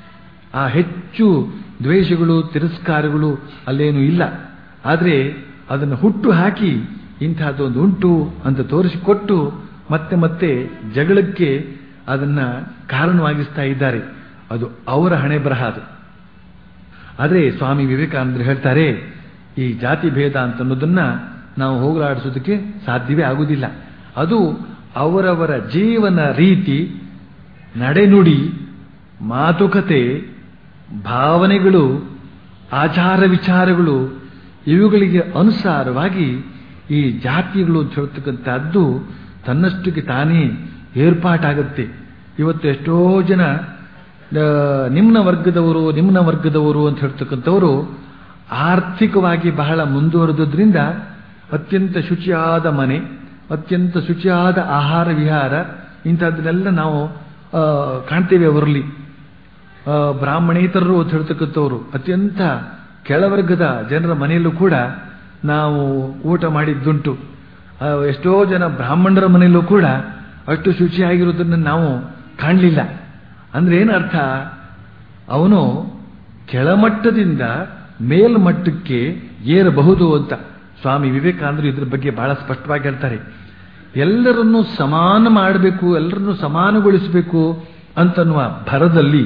ಆ ಹೆಚ್ಚು ದ್ವೇಷಗಳು ತಿರಸ್ಕಾರಗಳು ಅಲ್ಲೇನೂ ಇಲ್ಲ ಆದರೆ ಅದನ್ನು ಹುಟ್ಟು ಹಾಕಿ ಇಂತಹದ್ದೊಂದು ಉಂಟು ಅಂತ ತೋರಿಸಿಕೊಟ್ಟು ಮತ್ತೆ ಮತ್ತೆ ಜಗಳಕ್ಕೆ ಅದನ್ನ ಕಾರಣವಾಗಿಸ್ತಾ ಇದ್ದಾರೆ ಅದು ಅವರ ಹಣೆ ಬರಹ ಅದು ಆದರೆ ಸ್ವಾಮಿ ವಿವೇಕಾನಂದರು ಹೇಳ್ತಾರೆ ಈ ಜಾತಿ ಭೇದ ಅಂತ ಅನ್ನೋದನ್ನ ನಾವು ಹೋಗಲಾಡಿಸೋದಕ್ಕೆ ಸಾಧ್ಯವೇ ಆಗುವುದಿಲ್ಲ ಅದು ಅವರವರ ಜೀವನ ರೀತಿ ನಡೆನುಡಿ ಮಾತುಕತೆ ಭಾವನೆಗಳು ಆಚಾರ ವಿಚಾರಗಳು ಇವುಗಳಿಗೆ ಅನುಸಾರವಾಗಿ ಈ ಜಾತಿಗಳು ಅಂತ ಹೇಳ್ತಕ್ಕಂಥದ್ದು ತನ್ನಷ್ಟಕ್ಕೆ ತಾನೇ ಏರ್ಪಾಟಾಗುತ್ತೆ ಇವತ್ತು ಎಷ್ಟೋ ಜನ ಆ, ನಿಮ್ನ ವರ್ಗದವರು ನಿಮ್ನ ವರ್ಗದವರು ಅಂತ ಹೇಳ್ತಕ್ಕಂಥವರು ಆರ್ಥಿಕವಾಗಿ ಬಹಳ ಮುಂದುವರೆದ್ರಿಂದ ಅತ್ಯಂತ ಶುಚಿಯಾದ ಮನೆ ಅತ್ಯಂತ ಶುಚಿಯಾದ ಆಹಾರ ವಿಹಾರ ಇಂಥದ್ದನ್ನೆಲ್ಲ ನಾವು ಆ, ಕಾಣ್ತೇವೆ ಅವರಲ್ಲಿ ಆ, ಬ್ರಾಹ್ಮಣೇತರರು ಅಂತ ಹೇಳ್ತಕ್ಕಂಥವ್ರು ಅತ್ಯಂತ ಕೆಳವರ್ಗದ ಜನರ ಮನೆಯಲ್ಲೂ ಕೂಡ ನಾವು ಊಟ ಮಾಡಿದ್ದುಂಟು ಆ, ಎಷ್ಟೋ ಜನ ಬ್ರಾಹ್ಮಣರ ಮನೆಯಲ್ಲೂ ಕೂಡ ಅಷ್ಟು ಶುಚಿಯಾಗಿರೋದನ್ನು ನಾವು ಕಾಣಲಿಲ್ಲ ಅಂದ್ರೆ ಏನರ್ಥ ಅವನು ಕೆಳಮಟ್ಟದಿಂದ ಮೇಲ್ಮಟ್ಟಕ್ಕೆ ಏರಬಹುದು ಅಂತ ಸ್ವಾಮಿ ವಿವೇಕಾನಂದರು ಇದ್ರ ಬಗ್ಗೆ ಬಹಳ ಸ್ಪಷ್ಟವಾಗಿ ಹೇಳ್ತಾರೆ ಎಲ್ಲರನ್ನೂ ಸಮಾನ ಮಾಡಬೇಕು ಎಲ್ಲರನ್ನೂ ಸಮಾನಗೊಳಿಸಬೇಕು ಅಂತನ್ನುವ ಭರದಲ್ಲಿ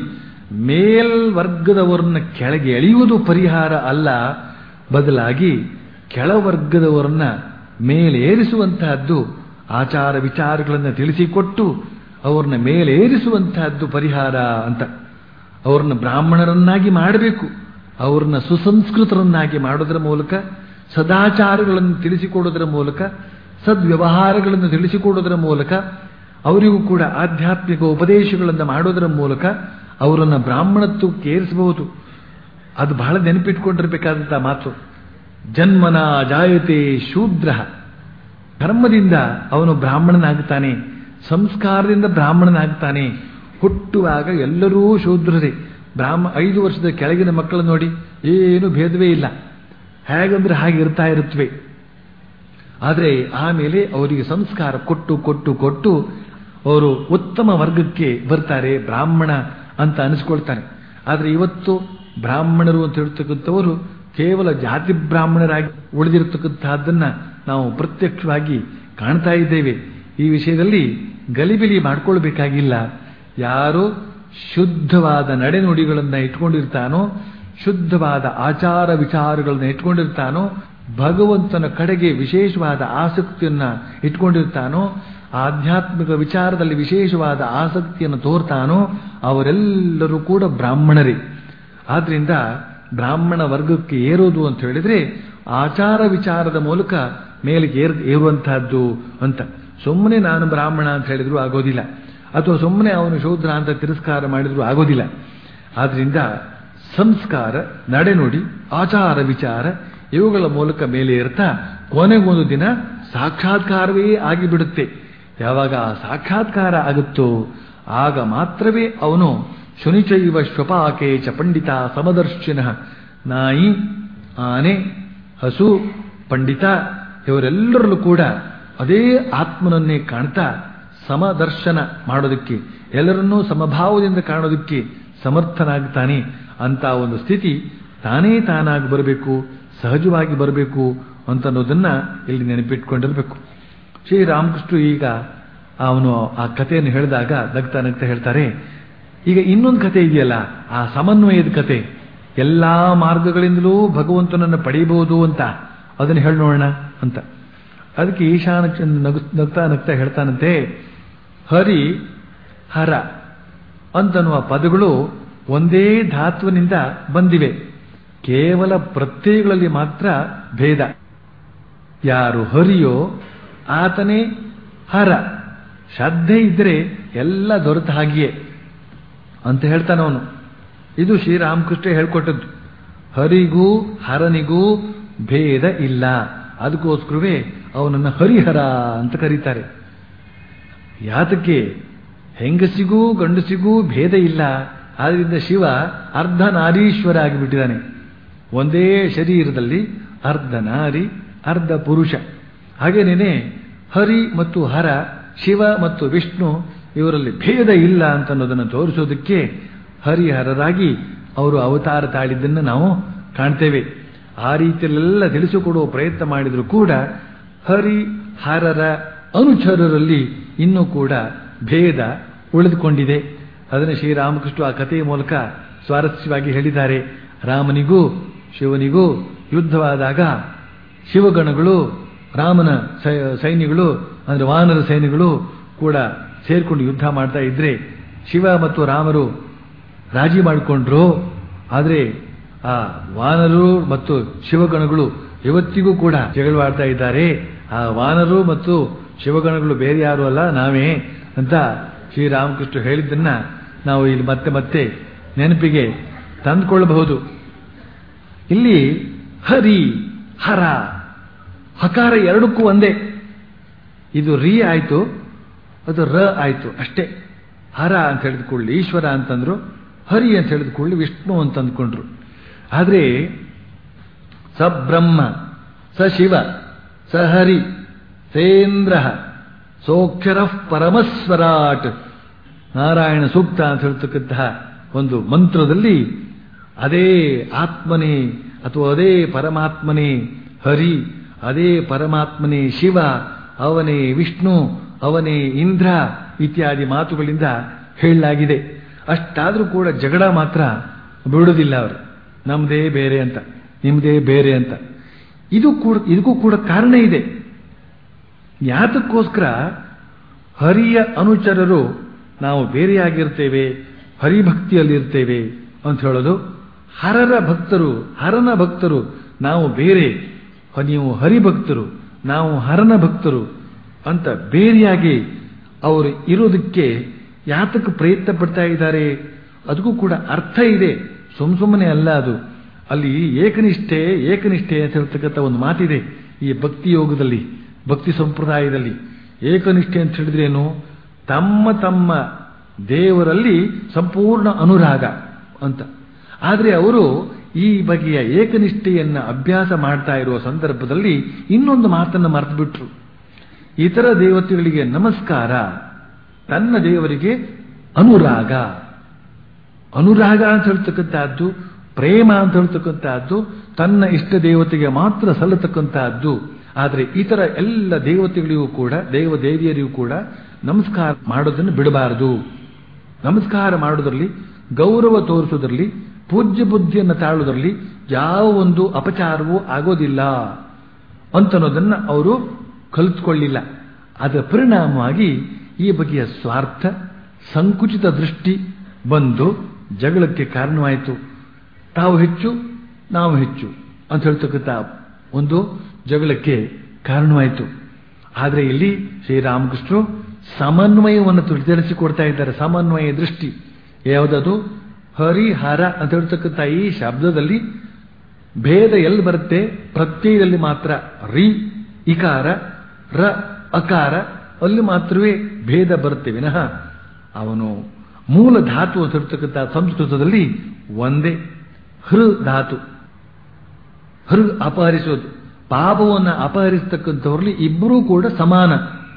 ಮೇಲ್ವರ್ಗದವರನ್ನ ಕೆಳಗೆ ಎಳೆಯುವುದು ಪರಿಹಾರ ಅಲ್ಲ ಬದಲಾಗಿ ಕೆಳವರ್ಗದವರನ್ನ ಮೇಲೇರಿಸುವಂತಹದ್ದು ಆಚಾರ ವಿಚಾರಗಳನ್ನು ತಿಳಿಸಿಕೊಟ್ಟು ಅವ್ರನ್ನ ಮೇಲೇರಿಸುವಂತಹದ್ದು ಪರಿಹಾರ ಅಂತ ಅವ್ರನ್ನ ಬ್ರಾಹ್ಮಣರನ್ನಾಗಿ ಮಾಡಬೇಕು ಅವ್ರನ್ನ ಸುಸಂಸ್ಕೃತರನ್ನಾಗಿ ಮಾಡೋದರ ಮೂಲಕ ಸದಾಚಾರಗಳನ್ನು ತಿಳಿಸಿಕೊಡೋದರ ಮೂಲಕ ಸದ್ವ್ಯವಹಾರಗಳನ್ನು ತಿಳಿಸಿಕೊಡೋದರ ಮೂಲಕ ಅವರಿಗೂ ಕೂಡ ಆಧ್ಯಾತ್ಮಿಕ ಉಪದೇಶಗಳನ್ನು ಮಾಡೋದರ ಮೂಲಕ ಅವರನ್ನು ಬ್ರಾಹ್ಮಣತ್ವಕ್ಕೆ ಏರಿಸಬಹುದು ಅದು ಬಹಳ ನೆನಪಿಟ್ಕೊಂಡಿರ್ಬೇಕಾದಂಥ ಮಾತು ಜನ್ಮನ ಜಾಯತೆ ಶೂದ್ರ ಧರ್ಮದಿಂದ ಅವನು ಬ್ರಾಹ್ಮಣನಾಗ್ತಾನೆ ಸಂಸ್ಕಾರದಿಂದ ಬ್ರಾಹ್ಮಣನಾಗ್ತಾನೆ ಹುಟ್ಟುವಾಗ ಎಲ್ಲರೂ ಶೂದ್ರರೇ ಬ್ರಾಹ್ಮ ಐದು ವರ್ಷದ ಕೆಳಗಿನ ಮಕ್ಕಳು ನೋಡಿ ಏನು ಭೇದವೇ ಇಲ್ಲ ಹೇಗಂದ್ರೆ ಹಾಗೆ ಇರ್ತಾ ಇರುತ್ತವೆ ಆದರೆ ಆಮೇಲೆ ಅವರಿಗೆ ಸಂಸ್ಕಾರ ಕೊಟ್ಟು ಕೊಟ್ಟು ಕೊಟ್ಟು ಅವರು ಉತ್ತಮ ವರ್ಗಕ್ಕೆ ಬರ್ತಾರೆ ಬ್ರಾಹ್ಮಣ ಅಂತ ಅನಿಸ್ಕೊಳ್ತಾರೆ ಆದರೆ ಇವತ್ತು ಬ್ರಾಹ್ಮಣರು ಅಂತ ಹೇಳ್ತಕ್ಕಂಥವರು ಕೇವಲ ಜಾತಿ ಬ್ರಾಹ್ಮಣರಾಗಿ ಉಳಿದಿರತಕ್ಕಂತಹದ್ದನ್ನ ನಾವು ಪ್ರತ್ಯಕ್ಷವಾಗಿ ಕಾಣ್ತಾ ಇದ್ದೇವೆ ಈ ವಿಷಯದಲ್ಲಿ ಗಲಿಬಿಲಿ ಮಾಡ್ಕೊಳ್ಬೇಕಾಗಿಲ್ಲ ಯಾರು ಶುದ್ಧವಾದ ನಡೆನುಡಿಗಳನ್ನ ಇಟ್ಕೊಂಡಿರ್ತಾನೋ ಶುದ್ಧವಾದ ಆಚಾರ ವಿಚಾರಗಳನ್ನ ಇಟ್ಕೊಂಡಿರ್ತಾನೋ ಭಗವಂತನ ಕಡೆಗೆ ವಿಶೇಷವಾದ ಆಸಕ್ತಿಯನ್ನ ಇಟ್ಕೊಂಡಿರ್ತಾನೋ ಆಧ್ಯಾತ್ಮಿಕ ವಿಚಾರದಲ್ಲಿ ವಿಶೇಷವಾದ ಆಸಕ್ತಿಯನ್ನು ತೋರ್ತಾನೋ ಅವರೆಲ್ಲರೂ ಕೂಡ ಬ್ರಾಹ್ಮಣರೇ ಆದ್ರಿಂದ ಬ್ರಾಹ್ಮಣ ವರ್ಗಕ್ಕೆ ಏರೋದು ಅಂತ ಹೇಳಿದ್ರೆ ಆಚಾರ ವಿಚಾರದ ಮೂಲಕ ಮೇಲಿಗೆ ಏರ್ ಏರುವಂತಹದ್ದು ಅಂತ ಸುಮ್ಮನೆ ನಾನು ಬ್ರಾಹ್ಮಣ ಅಂತ ಹೇಳಿದ್ರು ಆಗೋದಿಲ್ಲ ಅಥವಾ ಸುಮ್ಮನೆ ಅವನು ಶೂದ್ರ ಅಂತ ತಿರಸ್ಕಾರ ಮಾಡಿದ್ರು ಆಗೋದಿಲ್ಲ ಆದ್ರಿಂದ ಸಂಸ್ಕಾರ ನಡೆನುಡಿ ಆಚಾರ ವಿಚಾರ ಇವುಗಳ ಮೂಲಕ ಮೇಲೆ ಇರ್ತಾ ಕೊನೆಗೊಂದು ದಿನ ಸಾಕ್ಷಾತ್ಕಾರವೇ ಆಗಿಬಿಡುತ್ತೆ ಯಾವಾಗ ಆ ಸಾಕ್ಷಾತ್ಕಾರ ಆಗುತ್ತೋ ಆಗ ಮಾತ್ರವೇ ಅವನು ಶುನಿಚೈವ ಶ್ವಪಾಕೆ ಚ ಪಂಡಿತ ಸಮದರ್ಶಿನ ನಾಯಿ ಆನೆ ಹಸು ಪಂಡಿತ ಇವರೆಲ್ಲರಲ್ಲೂ ಕೂಡ ಅದೇ ಆತ್ಮನನ್ನೇ ಕಾಣ್ತಾ ಸಮದರ್ಶನ ಮಾಡೋದಕ್ಕೆ ಎಲ್ಲರನ್ನೂ ಸಮಭಾವದಿಂದ ಕಾಣೋದಕ್ಕೆ ಸಮರ್ಥನಾಗ್ತಾನೆ ಅಂತ ಒಂದು ಸ್ಥಿತಿ ತಾನೇ ತಾನಾಗಿ ಬರಬೇಕು ಸಹಜವಾಗಿ ಬರಬೇಕು ಅಂತ ಅನ್ನೋದನ್ನ ಇಲ್ಲಿ ನೆನಪಿಟ್ಕೊಂಡಿರ್ಬೇಕು ಶ್ರೀರಾಮಕೃಷ್ಣ ಈಗ ಅವನು ಆ ಕಥೆಯನ್ನು ಹೇಳಿದಾಗ ನಗ್ತಾ ನಗ್ತಾ ಹೇಳ್ತಾರೆ ಈಗ ಇನ್ನೊಂದು ಕತೆ ಇದೆಯಲ್ಲ ಆ ಸಮನ್ವಯದ ಕತೆ ಎಲ್ಲಾ ಮಾರ್ಗಗಳಿಂದಲೂ ಭಗವಂತನನ್ನು ಪಡೆಯಬಹುದು ಅಂತ ಅದನ್ನು ಹೇಳಿ ನೋಡೋಣ ಅಂತ ಅದಕ್ಕೆ ಈಶಾನ ನಗು ನಗ್ತಾ ನಗ್ತಾ ಹೇಳ್ತಾನಂತೆ ಹರಿ ಹರ ಅಂತನ್ನುವ ಪದಗಳು ಒಂದೇ ಧಾತುವಿನಿಂದ ಬಂದಿವೆ ಕೇವಲ ಪ್ರತ್ಯಯಗಳಲ್ಲಿ ಮಾತ್ರ ಭೇದ ಯಾರು ಹರಿಯೋ ಆತನೇ ಹರ ಶ್ರದ್ಧೆ ಇದ್ರೆ ಎಲ್ಲ ದೊರೆತ ಹಾಗೆಯೇ ಅಂತ ಹೇಳ್ತಾನವನು ಇದು ಶ್ರೀರಾಮಕೃಷ್ಣ ಹೇಳ್ಕೊಟ್ಟದ್ದು ಹರಿಗೂ ಹರನಿಗೂ ಭೇದ ಇಲ್ಲ ಅದಕ್ಕೋಸ್ಕರವೇ ಅವನನ್ನು ಹರಿಹರ ಅಂತ ಕರೀತಾರೆ ಯಾತಕ್ಕೆ ಹೆಂಗಸಿಗೂ ಗಂಡಸಿಗೂ ಭೇದ ಇಲ್ಲ ಆದ್ರಿಂದ ಶಿವ ಅರ್ಧ ನಾರೀಶ್ವರ ಆಗಿಬಿಟ್ಟಿದ್ದಾನೆ ಒಂದೇ ಶರೀರದಲ್ಲಿ ಅರ್ಧ ನಾರಿ ಅರ್ಧ ಪುರುಷ ಹಾಗೇನೇನೆ ಹರಿ ಮತ್ತು ಹರ ಶಿವ ಮತ್ತು ವಿಷ್ಣು ಇವರಲ್ಲಿ ಭೇದ ಇಲ್ಲ ಅಂತ ಅನ್ನೋದನ್ನು ತೋರಿಸೋದಕ್ಕೆ ಹರಿಹರರಾಗಿ ಅವರು ಅವತಾರ ತಾಳಿದ್ದನ್ನು ನಾವು ಕಾಣ್ತೇವೆ ಆ ರೀತಿಯಲ್ಲೆಲ್ಲ ತಿಳಿಸಿಕೊಡುವ ಪ್ರಯತ್ನ ಮಾಡಿದರೂ ಕೂಡ ಹರಿ ಹರರ ಅನುಚರರಲ್ಲಿ ಇನ್ನೂ ಕೂಡ ಭೇದ ಉಳಿದುಕೊಂಡಿದೆ ಅದನ್ನು ಶ್ರೀರಾಮಕೃಷ್ಣ ಆ ಕಥೆಯ ಮೂಲಕ ಸ್ವಾರಸ್ಯವಾಗಿ ಹೇಳಿದ್ದಾರೆ ರಾಮನಿಗೂ ಶಿವನಿಗೂ ಯುದ್ಧವಾದಾಗ ಶಿವಗಣಗಳು ರಾಮನ ಸೈನ್ಯಗಳು ಅಂದ್ರೆ ವಾನರ ಸೈನ್ಯಗಳು ಕೂಡ ಸೇರ್ಕೊಂಡು ಯುದ್ಧ ಮಾಡ್ತಾ ಇದ್ರೆ ಶಿವ ಮತ್ತು ರಾಮರು ರಾಜಿ ಮಾಡಿಕೊಂಡ್ರು ಆದರೆ ಆ ವಾನರು ಮತ್ತು ಶಿವಗಣಗಳು ಇವತ್ತಿಗೂ ಕೂಡ ಜಗಳವಾಡ್ತಾ ಇದ್ದಾರೆ ಆ ವಾನರು ಮತ್ತು ಶಿವಗಣಗಳು ಬೇರೆ ಯಾರು ಅಲ್ಲ ನಾವೇ ಅಂತ ಶ್ರೀರಾಮಕೃಷ್ಣ ಹೇಳಿದ್ದನ್ನ ನಾವು ಇಲ್ಲಿ ಮತ್ತೆ ಮತ್ತೆ ನೆನಪಿಗೆ ತಂದುಕೊಳ್ಳಬಹುದು ಇಲ್ಲಿ ಹರಿ ಹರ ಹಕಾರ ಎರಡಕ್ಕೂ ಒಂದೇ ಇದು ರಿ ಆಯ್ತು ಅದು ರ ಆಯ್ತು ಅಷ್ಟೇ ಹರ ಅಂತ ಹೇಳಿದ್ಕೊಳ್ಳಿ ಈಶ್ವರ ಅಂತಂದ್ರು ಹರಿ ಅಂತ ಹೇಳಿದ್ಕೊಳ್ಳಿ ವಿಷ್ಣು ಅಂತ ಅಂದ್ಕೊಂಡ್ರು ಆದರೆ ಸ ಬ್ರಹ್ಮ ಸ ಶಿವ ಸ ಹರಿ ಸೇಂದ್ರ ಸೋಕ್ಷರ ಪರಮಸ್ವರಾಟ್ ನಾರಾಯಣ ಸೂಕ್ತ ಅಂತ ಹೇಳ್ತಕ್ಕಂತಹ ಒಂದು ಮಂತ್ರದಲ್ಲಿ ಅದೇ ಆತ್ಮನೇ ಅಥವಾ ಅದೇ ಪರಮಾತ್ಮನೇ ಹರಿ ಅದೇ ಪರಮಾತ್ಮನೇ ಶಿವ ಅವನೇ ವಿಷ್ಣು ಅವನೇ ಇಂದ್ರ ಇತ್ಯಾದಿ ಮಾತುಗಳಿಂದ ಹೇಳಲಾಗಿದೆ ಅಷ್ಟಾದರೂ ಕೂಡ ಜಗಳ ಮಾತ್ರ ಬಿಡುವುದಿಲ್ಲ ಅವರು ನಮ್ಮದೇ ಬೇರೆ ಅಂತ ನಿಮ್ಮದೇ ಬೇರೆ ಅಂತ ಇದು ಕೂಡ ಇದಕ್ಕೂ ಕೂಡ ಕಾರಣ ಇದೆ ಯಾತಕ್ಕೋಸ್ಕರ ಹರಿಯ ಅನುಚರರು ನಾವು ಬೇರೆಯಾಗಿರ್ತೇವೆ ಹರಿಭಕ್ತಿಯಲ್ಲಿರ್ತೇವೆ ಅಂತ ಹೇಳೋದು ಹರರ ಭಕ್ತರು ಹರನ ಭಕ್ತರು ನಾವು ಬೇರೆ ನೀವು ಹರಿಭಕ್ತರು ನಾವು ಹರನ ಭಕ್ತರು ಅಂತ ಬೇರೆಯಾಗಿ ಅವರು ಇರೋದಕ್ಕೆ ಯಾತಕ್ಕೆ ಪ್ರಯತ್ನ ಪಡ್ತಾ ಇದ್ದಾರೆ ಅದಕ್ಕೂ ಕೂಡ ಅರ್ಥ ಇದೆ ಸುಮ್ ಸುಮ್ಮನೆ ಅಲ್ಲ ಅದು ಅಲ್ಲಿ ಏಕನಿಷ್ಠೆ ಏಕನಿಷ್ಠೆ ಅಂತ ಹೇಳ್ತಕ್ಕಂಥ ಒಂದು ಮಾತಿದೆ ಈ ಭಕ್ತಿ ಯೋಗದಲ್ಲಿ ಭಕ್ತಿ ಸಂಪ್ರದಾಯದಲ್ಲಿ ಏಕನಿಷ್ಠೆ ಅಂತ ಹೇಳಿದ್ರೇನು ತಮ್ಮ ತಮ್ಮ ದೇವರಲ್ಲಿ ಸಂಪೂರ್ಣ ಅನುರಾಗ ಅಂತ ಆದರೆ ಅವರು ಈ ಬಗೆಯ ಏಕನಿಷ್ಠೆಯನ್ನ ಅಭ್ಯಾಸ ಮಾಡ್ತಾ ಇರುವ ಸಂದರ್ಭದಲ್ಲಿ ಇನ್ನೊಂದು ಮಾತನ್ನು ಮರೆತು ಬಿಟ್ರು ಇತರ ದೇವತೆಗಳಿಗೆ ನಮಸ್ಕಾರ ತನ್ನ ದೇವರಿಗೆ ಅನುರಾಗ ಅನುರಾಗ ಅಂತ ಹೇಳ್ತಕ್ಕಂಥದ್ದು ಪ್ರೇಮ ಅಂತ ಹೇಳ್ತಕ್ಕಂಥದ್ದು ತನ್ನ ಇಷ್ಟ ದೇವತೆಗೆ ಮಾತ್ರ ಸಲ್ಲತಕ್ಕಂತಹದ್ದು ಆದರೆ ಇತರ ಎಲ್ಲ ದೇವತೆಗಳಿಗೂ ಕೂಡ ದೇವ ದೇವಿಯರಿಗೂ ಕೂಡ ನಮಸ್ಕಾರ ಮಾಡೋದನ್ನು ಬಿಡಬಾರದು ನಮಸ್ಕಾರ ಮಾಡೋದ್ರಲ್ಲಿ ಗೌರವ ತೋರಿಸೋದ್ರಲ್ಲಿ ಪೂಜ್ಯ ಬುದ್ಧಿಯನ್ನು ತಾಳುವುದರಲ್ಲಿ ಯಾವ ಒಂದು ಅಪಚಾರವೂ ಆಗೋದಿಲ್ಲ ಅಂತನ್ನೋದನ್ನ ಅವರು ಕಲಿತುಕೊಳ್ಳಿಲ್ಲ ಅದರ ಪರಿಣಾಮವಾಗಿ ಈ ಬಗೆಯ ಸ್ವಾರ್ಥ ಸಂಕುಚಿತ ದೃಷ್ಟಿ ಬಂದು ಜಗಳಕ್ಕೆ ಕಾರಣವಾಯಿತು ತಾವು ಹೆಚ್ಚು ನಾವು ಹೆಚ್ಚು ಅಂತ ಹೇಳ್ತಕ್ಕಂಥ ಒಂದು ಜಗಳಕ್ಕೆ ಕಾರಣವಾಯಿತು ಆದರೆ ಇಲ್ಲಿ ಶ್ರೀರಾಮಕೃಷ್ಣರು ಸಮನ್ವಯವನ್ನು ತಿಳಿಸಿಕೊಡ್ತಾ ಇದ್ದಾರೆ ಸಮನ್ವಯ ದೃಷ್ಟಿ ಯಾವುದದು ಹರಿಹರ ಅಂತ ಹೇಳ್ತಕ್ಕಂಥ ಈ ಶಬ್ದದಲ್ಲಿ ಭೇದ ಎಲ್ಲಿ ಬರುತ್ತೆ ಪ್ರತ್ಯಯದಲ್ಲಿ ಮಾತ್ರ ರಿ ಇಕಾರ ರ ಅಕಾರ ಅಲ್ಲಿ ಮಾತ್ರವೇ ಭೇದ ಬರುತ್ತೆ ವಿನಃ ಅವನು ಮೂಲ ಧಾತು ಅಂತ ಹೇಳ್ತಕ್ಕಂಥ ಸಂಸ್ಕೃತದಲ್ಲಿ ಒಂದೇ ಹೃ ಧಾತು ಹೃ ಅಪಹರಿಸೋದು ಪಾಪವನ್ನು ಅಪಹರಿಸತಕ್ಕಂಥವ್ರಲ್ಲಿ ಇಬ್ಬರೂ ಕೂಡ ಸಮಾನ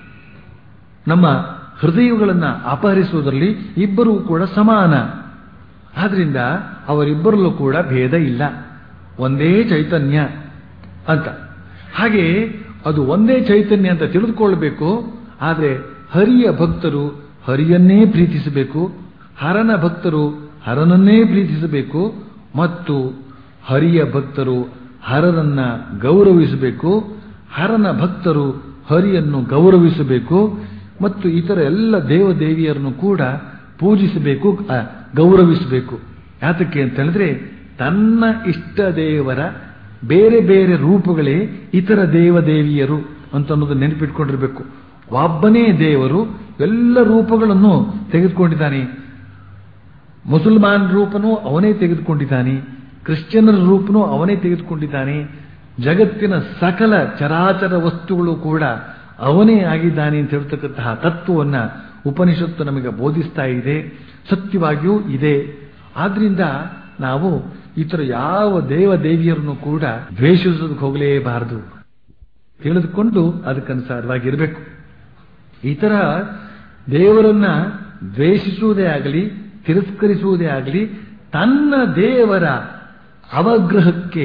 ನಮ್ಮ ಹೃದಯಗಳನ್ನು ಅಪಹರಿಸುವುದರಲ್ಲಿ ಇಬ್ಬರೂ ಕೂಡ ಸಮಾನ ಆದ್ರಿಂದ ಅವರಿಬ್ಬರಲ್ಲೂ ಕೂಡ ಭೇದ ಇಲ್ಲ ಒಂದೇ ಚೈತನ್ಯ ಅಂತ ಹಾಗೆ ಅದು ಒಂದೇ ಚೈತನ್ಯ ಅಂತ ತಿಳಿದುಕೊಳ್ಬೇಕು ಆದರೆ ಹರಿಯ ಭಕ್ತರು ಹರಿಯನ್ನೇ ಪ್ರೀತಿಸಬೇಕು ಹರನ ಭಕ್ತರು ಹರನನ್ನೇ ಪ್ರೀತಿಸಬೇಕು ಮತ್ತು ಹರಿಯ ಭಕ್ತರು ಹರನನ್ನ ಗೌರವಿಸಬೇಕು ಹರನ ಭಕ್ತರು ಹರಿಯನ್ನು ಗೌರವಿಸಬೇಕು ಮತ್ತು ಇತರ ಎಲ್ಲ ದೇವದೇವಿಯರನ್ನು ಕೂಡ ಪೂಜಿಸಬೇಕು ಆ, ಗೌರವಿಸಬೇಕು ಯಾತಕ್ಕೆ ಅಂತ ಹೇಳಿದ್ರೆ ತನ್ನ ಇಷ್ಟ ದೇವರ ಬೇರೆ ಬೇರೆ ರೂಪಗಳೇ ಇತರ ದೇವದೇವಿಯರು ಅಂತ ಅನ್ನೋದು ನೆನಪಿಟ್ಕೊಂಡಿರ್ಬೇಕು ಒಬ್ಬನೇ ದೇವರು ಎಲ್ಲ ರೂಪಗಳನ್ನು ತೆಗೆದುಕೊಂಡಿದ್ದಾನೆ ಮುಸಲ್ಮಾನ್ ರೂಪನೂ ಅವನೇ ತೆಗೆದುಕೊಂಡಿದ್ದಾನೆ ಕ್ರಿಶ್ಚಿಯನ್ನರ ರೂಪನೂ ಅವನೇ ತೆಗೆದುಕೊಂಡಿದ್ದಾನೆ ಜಗತ್ತಿನ ಸಕಲ ಚರಾಚರ ವಸ್ತುಗಳು ಕೂಡ ಅವನೇ ಆಗಿದ್ದಾನೆ ಅಂತ ಹೇಳ್ತಕ್ಕಂತಹ ತತ್ವವನ್ನ ಉಪನಿಷತ್ತು ನಮಗೆ ಬೋಧಿಸ್ತಾ ಇದೆ ಸತ್ಯವಾಗಿಯೂ ಇದೆ ಆದ್ರಿಂದ ನಾವು ಇತರ ಯಾವ ದೇವ ದೇವಿಯರನ್ನು ಕೂಡ ದ್ವೇಷಿಸೋದಕ್ಕೆ ಹೋಗಲೇಬಾರದು ತಿಳಿದುಕೊಂಡು ಅದಕ್ಕನುಸಾರವಾಗಿರಬೇಕು ಇತರ ದೇವರನ್ನ ದ್ವೇಷಿಸುವುದೇ ಆಗಲಿ ತಿರಸ್ಕರಿಸುವುದೇ ಆಗಲಿ ತನ್ನ ದೇವರ ಅವಗ್ರಹಕ್ಕೆ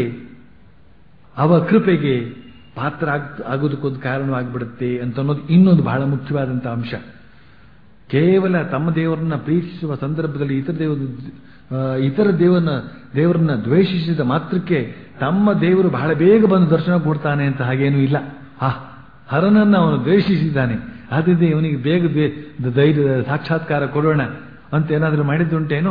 ಅವ ಕೃಪೆಗೆ ಪಾತ್ರ ಆಗ್- ಆಗೋದಕ್ಕೊಂದು ಕಾರಣವಾಗಿಬಿಡುತ್ತೆ ಅಂತ ಅನ್ನೋದು ಇನ್ನೊಂದು ಬಹಳ ಮುಖ್ಯವಾದಂತಹ ಅಂಶ ಕೇವಲ ತಮ್ಮ ದೇವರನ್ನ ಪ್ರೀತಿಸುವ ಸಂದರ್ಭದಲ್ಲಿ ಇತರ ದೇವ ಆ, ಇತರ ದೇವರನ್ನ ದೇವರನ್ನ ದ್ವೇಷಿಸಿದ ಮಾತ್ರಕ್ಕೆ ತಮ್ಮ ದೇವರು ಬಹಳ ಬೇಗ ಬಂದು ದರ್ಶನ ಕೊಡ್ತಾನೆ ಅಂತ ಹಾಗೇನೂ ಇಲ್ಲ ಆ ಹರನನ್ನ ಅವನು ದ್ವೇಷಿಸಿದ್ದಾನೆ ಆದ್ರಿಂದ ಇವನಿಗೆ ಬೇಗ ದ್ವೇ- ಧೈರ್ಯ ಸಾಕ್ಷಾತ್ಕಾರ ಕೊಡೋಣ ಅಂತ ಏನಾದರೂ ಮಾಡಿದ್ದುಂಟೇನೋ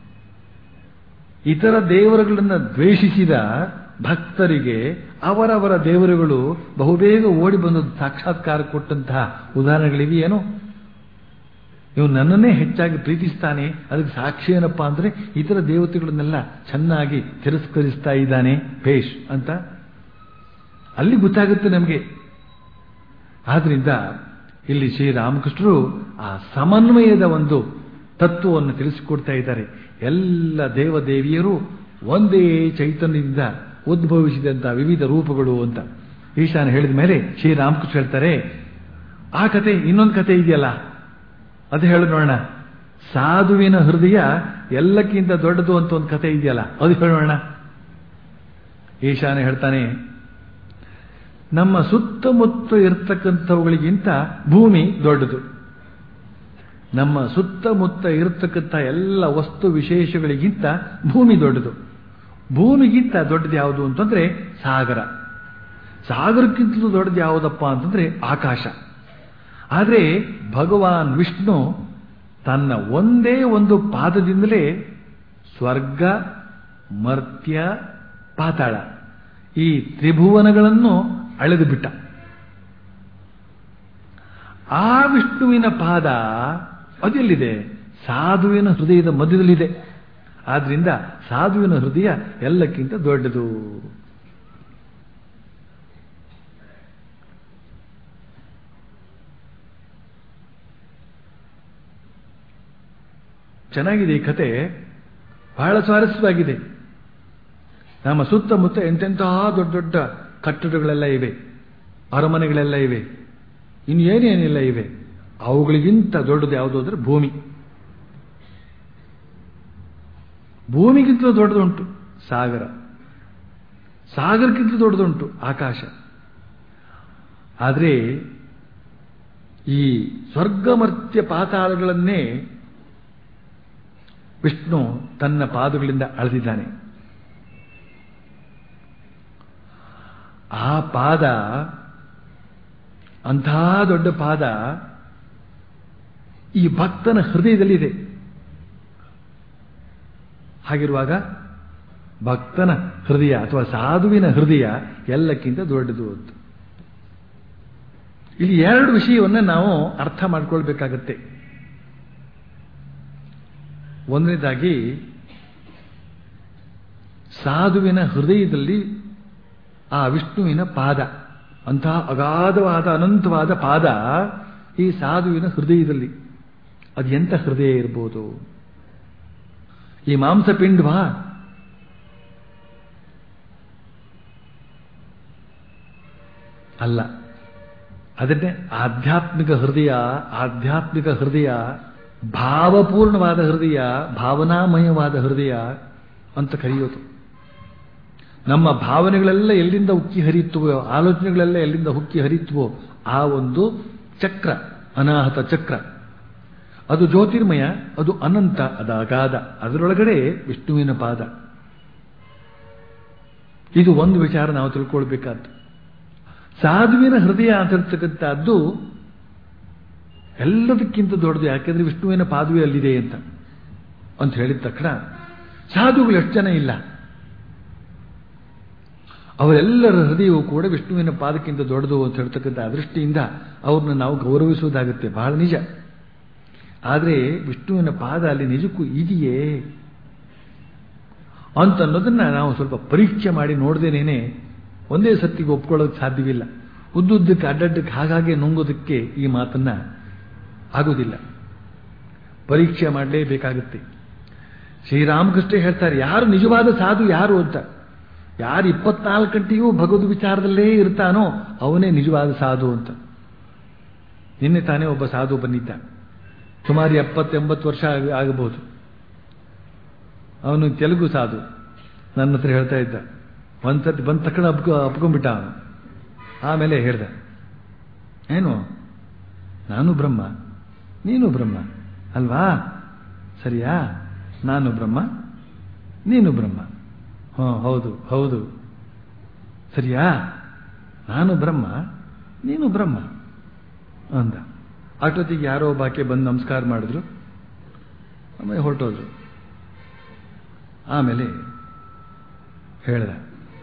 ಇತರ ದೇವರುಗಳನ್ನ ದ್ವೇಷಿಸಿದ ಭಕ್ತರಿಗೆ ಅವರವರ ದೇವರುಗಳು ಬಹುಬೇಗ ಓಡಿ ಬಂದು ಸಾಕ್ಷಾತ್ಕಾರ ಕೊಟ್ಟಂತಹ ಉದಾಹರಣೆಗಳಿವೆಯೇನೋ ಇವನು ನನ್ನನ್ನೇ ಹೆಚ್ಚಾಗಿ ಪ್ರೀತಿಸ್ತಾನೆ ಅದಕ್ಕೆ ಸಾಕ್ಷಿ ಏನಪ್ಪಾ ಅಂದ್ರೆ ಇತರ ದೇವತೆಗಳನ್ನೆಲ್ಲ ಚೆನ್ನಾಗಿ ತಿರಸ್ಕರಿಸ್ತಾ ಇದ್ದಾನೆ ಭೇಷ್ ಅಂತ ಅಲ್ಲಿ ಗೊತ್ತಾಗುತ್ತೆ ನಮಗೆ ಆದ್ರಿಂದ ಇಲ್ಲಿ ಶ್ರೀರಾಮಕೃಷ್ಣರು ಆ ಸಮನ್ವಯದ ಒಂದು ತತ್ವವನ್ನು ತಿಳಿಸಿಕೊಡ್ತಾ ಇದ್ದಾರೆ ಎಲ್ಲ ದೇವದೇವಿಯರು ಒಂದೇ ಚೈತನ್ಯದಿಂದ ಉದ್ಭವಿಸಿದಂತಹ ವಿವಿಧ ರೂಪಗಳು ಅಂತ ಈಶಾನ ಹೇಳಿದ ಮೇಲೆ ಶ್ರೀರಾಮಕೃಷ್ಣ ಹೇಳ್ತಾರೆ ಆ ಕತೆ ಇನ್ನೊಂದು ಕತೆ ಇದೆಯಲ್ಲ ಅದು ಹೇಳು ನೋಡೋಣ ಸಾಧುವಿನ ಹೃದಯ ಎಲ್ಲಕ್ಕಿಂತ ದೊಡ್ಡದು ಅಂತ ಒಂದು ಕತೆ ಇದೆಯಲ್ಲ ಅದು ಹೇಳೋಣ ಈಶಾನ ಹೇಳ್ತಾನೆ ನಮ್ಮ ಸುತ್ತಮುತ್ತ ಇರ್ತಕ್ಕಂಥವುಗಳಿಗಿಂತ ಭೂಮಿ ದೊಡ್ಡದು ನಮ್ಮ ಸುತ್ತಮುತ್ತ ಇರತಕ್ಕಂಥ ಎಲ್ಲ ವಸ್ತು ವಿಶೇಷಗಳಿಗಿಂತ ಭೂಮಿ ದೊಡ್ಡದು ಭೂಮಿಗಿಂತ ದೊಡ್ಡದು ಯಾವುದು ಅಂತಂದ್ರೆ ಸಾಗರ ಸಾಗರಕ್ಕಿಂತಲೂ ದೊಡ್ಡದು ಯಾವುದಪ್ಪ ಅಂತಂದ್ರೆ ಆಕಾಶ ಆದರೆ ಭಗವಾನ್ ವಿಷ್ಣು ತನ್ನ ಒಂದೇ ಒಂದು ಪಾದದಿಂದಲೇ ಸ್ವರ್ಗ ಮರ್ತ್ಯ ಪಾತಾಳ ಈ ತ್ರಿಭುವನಗಳನ್ನು ಅಳೆದು ಬಿಟ್ಟ ಆ ವಿಷ್ಣುವಿನ ಪಾದ ಅದೆಲ್ಲಿದೆ ಸಾಧುವಿನ ಹೃದಯದ ಮಧ್ಯದಲ್ಲಿದೆ ಆದ್ರಿಂದ ಸಾಧುವಿನ ಹೃದಯ ಎಲ್ಲಕ್ಕಿಂತ ದೊಡ್ಡದು ಚೆನ್ನಾಗಿದೆ ಈ ಕತೆ ಬಹಳ ಸ್ವಾರಸ್ಯವಾಗಿದೆ ನಮ್ಮ ಸುತ್ತಮುತ್ತ ಎಂತೆಂತಹ ದೊಡ್ಡ ದೊಡ್ಡ ಕಟ್ಟಡಗಳೆಲ್ಲ ಇವೆ ಅರಮನೆಗಳೆಲ್ಲ ಇವೆ ಇನ್ನು ಏನೇನಿಲ್ಲ ಇವೆ ಅವುಗಳಿಗಿಂತ ದೊಡ್ಡದು ಯಾವುದು ಅಂದ್ರೆ ಭೂಮಿ ಭೂಮಿಗಿಂತಲೂ ದೊಡ್ಡದುಂಟು ಸಾಗರ ಸಾಗರಕ್ಕಿಂತ ದೊಡ್ಡದುಂಟು ಆಕಾಶ ಆದರೆ ಈ ಸ್ವರ್ಗಮರ್ತ್ಯ ಪಾತಾಳಗಳನ್ನೇ ವಿಷ್ಣು ತನ್ನ ಪಾದಗಳಿಂದ ಅಳೆದಿದ್ದಾನೆ ಆ ಪಾದ ಅಂಥ ದೊಡ್ಡ ಪಾದ ಈ ಭಕ್ತನ ಹೃದಯದಲ್ಲಿದೆ ಹಾಗಿರುವಾಗ ಭಕ್ತನ ಹೃದಯ ಅಥವಾ ಸಾಧುವಿನ ಹೃದಯ ಎಲ್ಲಕ್ಕಿಂತ ದೊಡ್ಡದು ಅಂತ ಇಲ್ಲಿ ಎರಡು ವಿಷಯವನ್ನು ನಾವು ಅರ್ಥ ಮಾಡ್ಕೊಳ್ಬೇಕಾಗತ್ತೆ ಒಂದನೇದಾಗಿ ಸಾಧುವಿನ ಹೃದಯದಲ್ಲಿ ಆ ವಿಷ್ಣುವಿನ ಪಾದ ಅಂತಹ ಅಗಾಧವಾದ ಅನಂತವಾದ ಪಾದ ಈ ಸಾಧುವಿನ ಹೃದಯದಲ್ಲಿ ಅದು ಎಂಥ ಹೃದಯ ಇರ್ಬೋದು ಈ ಮಾಂಸಪಿಂಡ್ವಾ ಅಲ್ಲ ಅದನ್ನೇ ಆಧ್ಯಾತ್ಮಿಕ ಹೃದಯ ಆಧ್ಯಾತ್ಮಿಕ ಹೃದಯ ಭಾವಪೂರ್ಣವಾದ ಹೃದಯ ಭಾವನಾಮಯವಾದ ಹೃದಯ ಅಂತ ಕರೆಯೋದು ನಮ್ಮ ಭಾವನೆಗಳೆಲ್ಲ ಎಲ್ಲಿಂದ ಉಕ್ಕಿ ಹರಿಯುತ್ತವೋ ಆಲೋಚನೆಗಳೆಲ್ಲ ಎಲ್ಲಿಂದ ಹುಕ್ಕಿ ಹರಿಯುತ್ತವೋ ಆ ಒಂದು ಚಕ್ರ ಅನಾಹತ ಚಕ್ರ ಅದು ಜ್ಯೋತಿರ್ಮಯ ಅದು ಅನಂತ ಅದು ಅಗಾಧ ಅದರೊಳಗಡೆ ವಿಷ್ಣುವಿನ ಪಾದ ಇದು ಒಂದು ವಿಚಾರ ನಾವು ತಿಳ್ಕೊಳ್ಬೇಕಾದ್ದು ಸಾಧುವಿನ ಹೃದಯ ಅಂತಿರ್ತಕ್ಕಂಥದ್ದು ಎಲ್ಲದಕ್ಕಿಂತ ದೊಡ್ಡದು ಯಾಕೆಂದ್ರೆ ವಿಷ್ಣುವಿನ ಪಾದುವೆ ಅಲ್ಲಿದೆ ಅಂತ ಅಂತ ಹೇಳಿದ ತಕ್ಷಣ ಸಾಧುಗಳು ಎಷ್ಟು ಜನ ಇಲ್ಲ ಅವರೆಲ್ಲರ ಹೃದಯವು ಕೂಡ ವಿಷ್ಣುವಿನ ಪಾದಕ್ಕಿಂತ ದೊಡ್ಡದು ಅಂತ ಹೇಳ್ತಕ್ಕಂಥ ಅದೃಷ್ಟಿಯಿಂದ ಅವ್ರನ್ನ ನಾವು ಗೌರವಿಸುವುದಾಗುತ್ತೆ ಬಹಳ ನಿಜ ಆದರೆ ವಿಷ್ಣುವಿನ ಪಾದ ಅಲ್ಲಿ ನಿಜಕ್ಕೂ ಇದೆಯೇ ಅಂತ ಅನ್ನೋದನ್ನ ನಾವು ಸ್ವಲ್ಪ ಪರೀಕ್ಷೆ ಮಾಡಿ ನೋಡ್ದೇನೇನೆ ಒಂದೇ ಸತ್ತಿಗೆ ಒಪ್ಕೊಳ್ಳೋಕೆ ಸಾಧ್ಯವಿಲ್ಲ ಉದ್ದುದ್ದಕ್ಕೆ ಅಡ್ಡಡ್ಡಕ್ಕೆ ಹಾಗಾಗಿ ನುಂಗೋದಕ್ಕೆ ಈ ಮಾತನ್ನ ಆಗೋದಿಲ್ಲ ಪರೀಕ್ಷೆ ಮಾಡಲೇಬೇಕಾಗುತ್ತೆ ಶ್ರೀರಾಮಕೃಷ್ಣ ಹೇಳ್ತಾರೆ ಯಾರು ನಿಜವಾದ ಸಾಧು ಯಾರು ಅಂತ ಯಾರು ಇಪ್ಪತ್ನಾಲ್ಕು ಗಂಟೆಯೂ ಭಗವದ್ ವಿಚಾರದಲ್ಲೇ ಇರ್ತಾನೋ ಅವನೇ ನಿಜವಾದ ಸಾಧು ಅಂತ ನಿನ್ನೆ ತಾನೇ ಒಬ್ಬ ಸಾಧು ಬಂದಿದ್ದ ಸುಮಾರು ಎಪ್ಪತ್ತೆಂಬತ್ತು ವರ್ಷ ಆಗ- ಆಗಬಹುದು ಅವನು ತೆಲುಗು ಸಾಧು ನನ್ನ ಹತ್ರ ಹೇಳ್ತಾ ಇದ್ದ ಒಂದ್ಸತಿ ಬಂದ ತಕ್ಷಣ ಅಪ್ಕೊ ಅಪ್ಕೊಂಡ್ಬಿಟ್ಟ ಅವನು ಆಮೇಲೆ ಹೇಳ್ದ ಏನು ನಾನು ಬ್ರಹ್ಮ ನೀನು ಬ್ರಹ್ಮ ಅಲ್ವಾ ಸರಿಯಾ ನಾನು ಬ್ರಹ್ಮ ನೀನು ಬ್ರಹ್ಮ ಹ್ಞೂ ಹೌದು ಹೌದು ಸರಿಯಾ ನಾನು ಬ್ರಹ್ಮ ನೀನು ಬ್ರಹ್ಮ ಅಂದ ಅಷ್ಟೊತ್ತಿಗೆ ಯಾರೋ ಬಾಕೆ ಬಂದು ನಮಸ್ಕಾರ ಮಾಡಿದ್ರು ಆಮೇಲೆ ಹೊರಟೋದ್ರು ಆಮೇಲೆ ಹೇಳ್ದ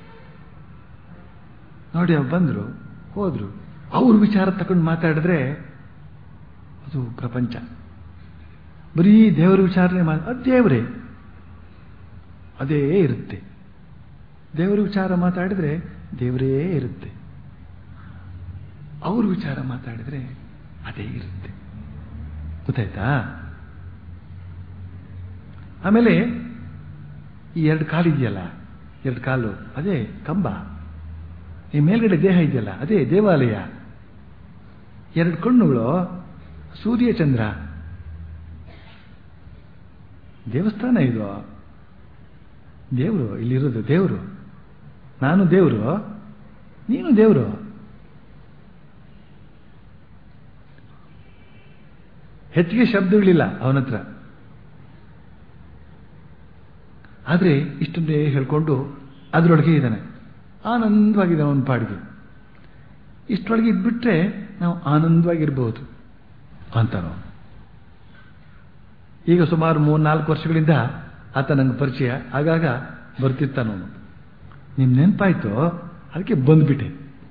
ನೋಡಿ ಅವ್ರು ಬಂದರು ಹೋದ್ರು ಅವ್ರ ವಿಚಾರ ತಗೊಂಡು ಮಾತಾಡಿದ್ರೆ ಅದು ಪ್ರಪಂಚ ಬರೀ ದೇವರ ವಿಚಾರನೆ ಮಾ ಅದು ದೇವರೇ ಅದೇ ಇರುತ್ತೆ ದೇವರ ವಿಚಾರ ಮಾತಾಡಿದ್ರೆ ದೇವರೇ ಇರುತ್ತೆ ಅವ್ರ ವಿಚಾರ ಮಾತಾಡಿದ್ರೆ ಅದೇ ಇರುತ್ತೆ ಗೊತ್ತಾಯ್ತಾ ಆಮೇಲೆ ಈ ಎರಡು ಕಾಲು ಇದೆಯಲ್ಲ ಎರಡು ಕಾಲು ಅದೇ ಕಂಬ ಈ ಮೇಲ್ಗಡೆ ದೇಹ ಇದೆಯಲ್ಲ ಅದೇ ದೇವಾಲಯ ಎರಡು ಕಣ್ಣುಗಳು ಸೂರ್ಯ ಚಂದ್ರ ದೇವಸ್ಥಾನ ಇದು ದೇವರು ಇಲ್ಲಿರೋದು ದೇವರು ನಾನು ದೇವರು ನೀನು ದೇವರು ಹೆಚ್ಚಿಗೆ ಶಬ್ದಗಳಿಲ್ಲ ಅವನ ಹತ್ರ ಆದರೆ ಇಷ್ಟನ್ನೇ ಹೇಳ್ಕೊಂಡು ಅದರೊಳಗೆ ಇದ್ದಾನೆ ಆನಂದವಾಗಿದೆ ಅವನ ಪಾಡಿಗೆ ಇಷ್ಟರೊಳಗೆ ಇದ್ಬಿಟ್ರೆ ನಾವು ಆನಂದವಾಗಿರ್ಬೋದು ಅಂತಾನು ಈಗ ಸುಮಾರು ಮೂರು ನಾಲ್ಕು ವರ್ಷಗಳಿಂದ ಆತ ನಂಗೆ ಪರಿಚಯ ಆಗಾಗ ಬರ್ತಿರ್ತಾನವನು ನಿಮ್ ನೆನಪಾಯ್ತು ಅದಕ್ಕೆ ಬಂದ್ಬಿಟ್ಟೆ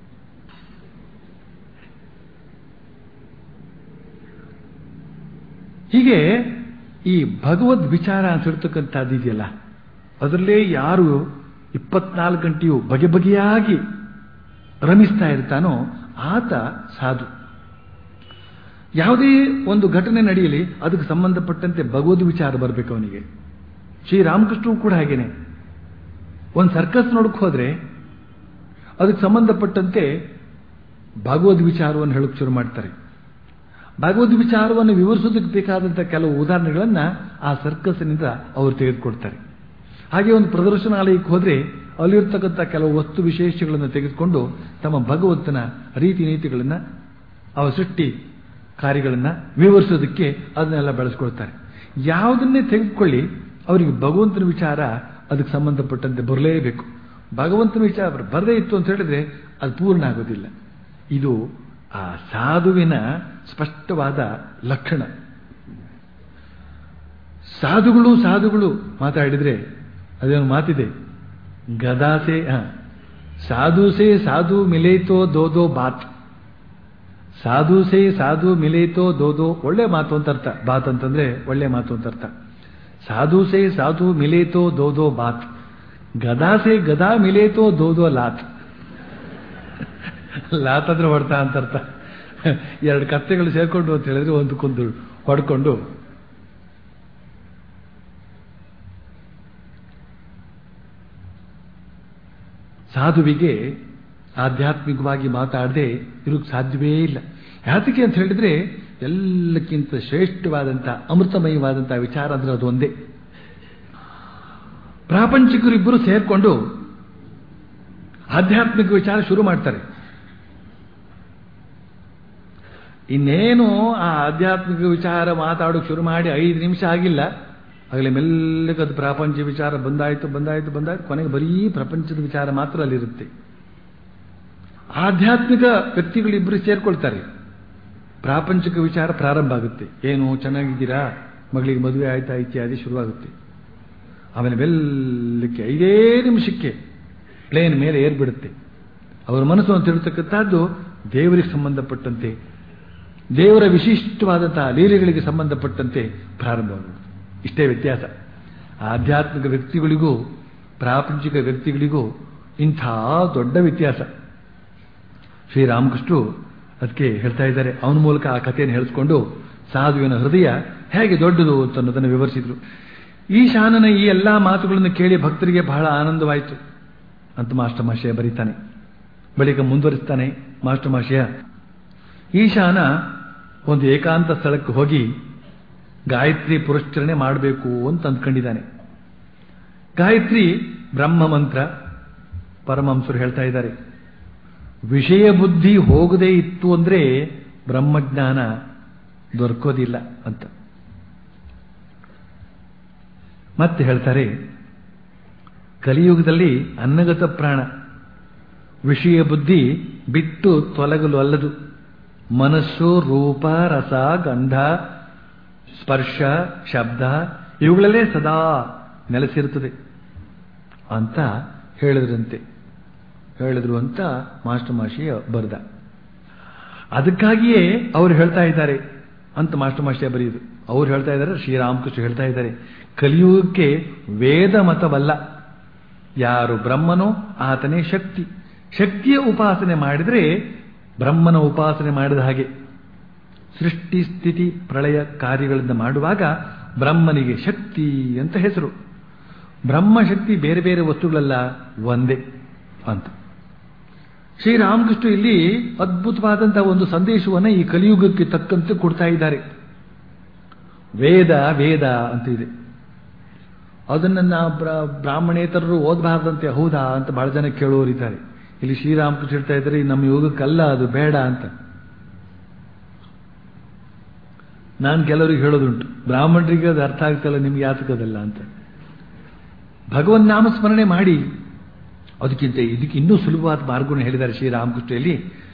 ಹೀಗೆ ಈ ಭಗವದ್ ವಿಚಾರ ಅಂತ ಹೇಳ್ತಕ್ಕಂಥದ್ದು ಇದೆಯಲ್ಲ ಅದರಲ್ಲೇ ಯಾರು ಇಪ್ಪತ್ನಾಲ್ಕು ಗಂಟೆಯು ಬಗೆ ಬಗೆಯಾಗಿ ರಮಿಸ್ತಾ ಇರ್ತಾನೋ ಆತ ಸಾಧು ಯಾವುದೇ ಒಂದು ಘಟನೆ ನಡೆಯಲಿ ಅದಕ್ಕೆ ಸಂಬಂಧಪಟ್ಟಂತೆ ಭಗವದ್ ವಿಚಾರ ಬರಬೇಕು ಅವನಿಗೆ ಶ್ರೀರಾಮಕೃಷ್ಣವು ಕೂಡ ಹಾಗೇನೆ ಒಂದು ಸರ್ಕಸ್ ನೋಡಕ್ ಹೋದ್ರೆ ಅದಕ್ಕೆ ಸಂಬಂಧಪಟ್ಟಂತೆ ಭಗವದ್ ವಿಚಾರವನ್ನು ಹೇಳಕ್ ಶುರು ಮಾಡ್ತಾರೆ ಭಗವದ್ ವಿಚಾರವನ್ನು ವಿವರಿಸೋದಕ್ಕೆ ಬೇಕಾದಂಥ ಕೆಲವು ಉದಾಹರಣೆಗಳನ್ನ ಆ ಸರ್ಕಸ್ನಿಂದ ಅವರು ತೆಗೆದುಕೊಡ್ತಾರೆ ಹಾಗೆ ಒಂದು ಪ್ರದರ್ಶನಾಲಯಕ್ಕೆ ಹೋದ್ರೆ ಅಲ್ಲಿರ್ತಕ್ಕಂಥ ಕೆಲವು ವಸ್ತು ವಿಶೇಷಗಳನ್ನು ತೆಗೆದುಕೊಂಡು ತಮ್ಮ ಭಗವಂತನ ರೀತಿ ನೀತಿಗಳನ್ನ ಅವರ ಸೃಷ್ಟಿ ಕಾರ್ಯಗಳನ್ನ ವಿವರಿಸೋದಕ್ಕೆ ಅದನ್ನೆಲ್ಲ ಬೆಳೆಸ್ಕೊಳ್ತಾರೆ ಯಾವುದನ್ನೇ ತೆಗೆದುಕೊಳ್ಳಿ ಅವರಿಗೆ ಭಗವಂತನ ವಿಚಾರ ಅದಕ್ಕೆ ಸಂಬಂಧಪಟ್ಟಂತೆ ಬರಲೇಬೇಕು ಭಗವಂತನ ವಿಚಾರ ಬರದೇ ಇತ್ತು ಅಂತ ಹೇಳಿದ್ರೆ ಅದು ಪೂರ್ಣ ಆಗೋದಿಲ್ಲ ಇದು ಆ ಸಾಧುವಿನ ಸ್ಪಷ್ಟವಾದ ಲಕ್ಷಣ ಸಾಧುಗಳು ಸಾಧುಗಳು ಮಾತಾಡಿದ್ರೆ ಅದೇನು ಮಾತಿದೆ ಗದಾಸೆ ಹ ಸಾಧು ಸೇ ಸಾಧು ಮಿಲೇತೋ ದೋದೋ ಬಾತ್ ಸಾಧು ಸೇ ಸಾಧು ಮಿಲೇತೋ ದೋದೋ ಒಳ್ಳೆ ಮಾತು ಅಂತ ಅರ್ಥ ಬಾತ್ ಅಂತಂದ್ರೆ ಒಳ್ಳೆ ಮಾತು ಅಂತ ಅರ್ಥ ಸಾಧು ಸೇ ಸಾಧು ಮಿಲೇತೋ ದೋದೋ ಬಾತ್ ಗದಾ ಸೇ ಗದಾ ಮಿಲೇತೋ ದೋದೋ ಲಾತ್ ಲಾತ್ ಅಂದ್ರೆ ಹೊಡ್ತಾ ಅಂತ ಅರ್ಥ ಎರಡು ಕತ್ತೆಗಳು ಸೇರ್ಕೊಂಡು ಅಂತ ಹೇಳಿದ್ರೆ ಒಂದಕ್ಕೊಂದು ಹೊಡ್ಕೊಂಡು ಸಾಧುವಿಗೆ ಆಧ್ಯಾತ್ಮಿಕವಾಗಿ ಮಾತಾಡದೆ ಇರೋಕ್ಕೆ ಸಾಧ್ಯವೇ ಇಲ್ಲ ಯಾತಕ್ಕೆ ಅಂತ ಹೇಳಿದ್ರೆ ಎಲ್ಲಕ್ಕಿಂತ ಶ್ರೇಷ್ಠವಾದಂಥ ಅಮೃತಮಯವಾದಂಥ ವಿಚಾರ ಅಂದ್ರೆ ಅದು ಒಂದೇ ಪ್ರಾಪಂಚಿಕರಿಬ್ಬರು ಸೇರ್ಕೊಂಡು ಆಧ್ಯಾತ್ಮಿಕ ವಿಚಾರ ಶುರು ಮಾಡ್ತಾರೆ ಇನ್ನೇನು ಆ ಆಧ್ಯಾತ್ಮಿಕ ವಿಚಾರ ಮಾತಾಡೋಕೆ ಶುರು ಮಾಡಿ ಐದು ನಿಮಿಷ ಆಗಿಲ್ಲ ಆಗಲೇ ಮೆಲ್ಲಗೆ ಅದು ಪ್ರಾಪಂಚ ವಿಚಾರ ಬಂದಾಯ್ತು ಬಂದಾಯ್ತು ಬಂದಾಯ್ತು ಕೊನೆಗೆ ಬರೀ ಪ್ರಪಂಚದ ವಿಚಾರ ಮಾತ್ರ ಅಲ್ಲಿರುತ್ತೆ ಆಧ್ಯಾತ್ಮಿಕ ವ್ಯಕ್ತಿಗಳಿಬ್ಬರು ಸೇರ್ಕೊಳ್ತಾರೆ ಪ್ರಾಪಂಚಿಕ ವಿಚಾರ ಪ್ರಾರಂಭ ಆಗುತ್ತೆ ಏನು ಚೆನ್ನಾಗಿದ್ದೀರಾ ಮಗಳಿಗೆ ಮದುವೆ ಆಯ್ತಾ ಇತ್ಯಾದಿ ಶುರುವಾಗುತ್ತೆ ಆಮೇಲೆ ಬೆಲ್ಲಕ್ಕೆ ಐದೇ ನಿಮಿಷಕ್ಕೆ ಪ್ಲೇನ್ ಮೇಲೆ ಏರ್ಬಿಡುತ್ತೆ ಅವರ ಮನಸ್ಸು ಅಂತ ಹೇಳ್ತಕ್ಕಂಥದ್ದು ದೇವರಿಗೆ ಸಂಬಂಧಪಟ್ಟಂತೆ ದೇವರ ವಿಶಿಷ್ಟವಾದಂತಹ ಲೀಲೆಗಳಿಗೆ ಸಂಬಂಧಪಟ್ಟಂತೆ ಪ್ರಾರಂಭವಾಗುತ್ತೆ ಇಷ್ಟೇ ವ್ಯತ್ಯಾಸ ಆಧ್ಯಾತ್ಮಿಕ ವ್ಯಕ್ತಿಗಳಿಗೂ ಪ್ರಾಪಂಚಿಕ ವ್ಯಕ್ತಿಗಳಿಗೂ ಇಂಥ ದೊಡ್ಡ ವ್ಯತ್ಯಾಸ ಶ್ರೀರಾಮಕೃಷ್ಣರು ಅದಕ್ಕೆ ಹೇಳ್ತಾ ಇದ್ದಾರೆ ಅವನ ಮೂಲಕ ಆ ಕಥೆಯನ್ನು ಹೇಳಿಸ್ಕೊಂಡು ಸಾಧುವಿನ ಹೃದಯ ಹೇಗೆ ದೊಡ್ಡದು ಅಂತ ಅನ್ನೋದನ್ನು ವಿವರಿಸಿದ್ರು ಈಶಾನನ ಈ ಎಲ್ಲಾ ಮಾತುಗಳನ್ನು ಕೇಳಿ ಭಕ್ತರಿಗೆ ಬಹಳ ಆನಂದವಾಯಿತು ಅಂತ ಮಾಸ್ಟರ್ ಮಾಶಯ ಬರೀತಾನೆ ಬಳಿಕ ಮುಂದುವರಿಸ್ತಾನೆ ಮಾಸ್ಟರ್ ಮಾಶಯ ಈಶಾನ ಒಂದು ಏಕಾಂತ ಸ್ಥಳಕ್ಕೆ ಹೋಗಿ ಗಾಯತ್ರಿ ಪುರಸ್ಕರಣೆ ಮಾಡಬೇಕು ಅಂತ ಅಂದ್ಕೊಂಡಿದ್ದಾನೆ ಗಾಯತ್ರಿ ಬ್ರಹ್ಮ ಮಂತ್ರ ಪರಮಹಂಸರು ಹೇಳ್ತಾ ಇದ್ದಾರೆ ವಿಷಯ ಬುದ್ಧಿ ಹೋಗದೇ ಇತ್ತು ಅಂದ್ರೆ ಬ್ರಹ್ಮಜ್ಞಾನ ದೊರಕೋದಿಲ್ಲ ಅಂತ ಮತ್ತೆ ಹೇಳ್ತಾರೆ ಕಲಿಯುಗದಲ್ಲಿ ಅನ್ನಗತ ಪ್ರಾಣ ವಿಷಯ ಬುದ್ಧಿ ಬಿಟ್ಟು ತೊಲಗಲು ಅಲ್ಲದು ಮನಸ್ಸು ರೂಪ ರಸ ಗಂಧ ಸ್ಪರ್ಶ ಶಬ್ದ ಇವುಗಳಲ್ಲೇ ಸದಾ ನೆಲೆಸಿರುತ್ತದೆ ಅಂತ ಹೇಳಿದ್ರಂತೆ ಹೇಳಿದ್ರು ಅಂತ ಮಾಸ್ಟರ್ ಮಾಷಿಯ ಬರೆದ ಅದಕ್ಕಾಗಿಯೇ ಅವರು ಹೇಳ್ತಾ ಇದ್ದಾರೆ ಅಂತ ಮಾಸ್ಟರ್ ಮಾಷಿಯ ಬರೆಯುದು ಅವ್ರು ಹೇಳ್ತಾ ಇದ್ದಾರೆ ಶ್ರೀರಾಮಕೃಷ್ಣ ಹೇಳ್ತಾ ಇದ್ದಾರೆ ಕಲಿಯುಗಕ್ಕೆ ವೇದ ಮತವಲ್ಲ ಯಾರು ಬ್ರಹ್ಮನೋ ಆತನೇ ಶಕ್ತಿ ಶಕ್ತಿಯ ಉಪಾಸನೆ ಮಾಡಿದರೆ ಬ್ರಹ್ಮನ ಉಪಾಸನೆ ಮಾಡಿದ ಹಾಗೆ ಸೃಷ್ಟಿ ಸ್ಥಿತಿ ಪ್ರಳಯ ಕಾರ್ಯಗಳಿಂದ ಮಾಡುವಾಗ ಬ್ರಹ್ಮನಿಗೆ ಶಕ್ತಿ ಅಂತ ಹೆಸರು ಬ್ರಹ್ಮಶಕ್ತಿ ಬೇರೆ ಬೇರೆ ವಸ್ತುಗಳಲ್ಲ ಒಂದೇ ಅಂತ ಶ್ರೀರಾಮಕೃಷ್ಣ ಇಲ್ಲಿ ಅದ್ಭುತವಾದಂತಹ ಒಂದು ಸಂದೇಶವನ್ನು ಈ ಕಲಿಯುಗಕ್ಕೆ ತಕ್ಕಂತೆ ಕೊಡ್ತಾ ಇದ್ದಾರೆ ವೇದ ವೇದ ಅಂತ ಇದೆ ಅದನ್ನ ನಾ ಬ್ರಾಹ್ಮಣೇತರರು ಓದಬಾರ್ದಂತೆ ಹೌದಾ ಅಂತ ಬಹಳ ಜನ ಕೇಳುವರಿದ್ದಾರೆ ಇಲ್ಲಿ ಶ್ರೀರಾಮಕೃಷ್ಣ ಹೇಳ್ತಾ ಇದ್ದಾರೆ ನಮ್ಮ ಯೋಗಕ್ಕಲ್ಲ ಅದು ಬೇಡ ಅಂತ ನಾನು ಕೆಲವರಿಗೆ ಹೇಳೋದುಂಟು ಬ್ರಾಹ್ಮಣರಿಗೆ ಅದು ಅರ್ಥ ಆಗ್ತಲ್ಲ ನಿಮ್ಗೆ ಯಾತಕದಲ್ಲ ಅಂತ ಭಗವನ್ ನಾಮಸ್ಮರಣೆ ಮಾಡಿ ಅದಕ್ಕಿಂತ ಇದಕ್ಕೆ ಇನ್ನೂ ಸುಲಭವಾದ ಮಾರ್ಗವನ್ನು ಹೇಳಿದ್ದಾರೆ ಶ್ರೀರಾಮಕೃಷ್ಣಲ್ಲಿ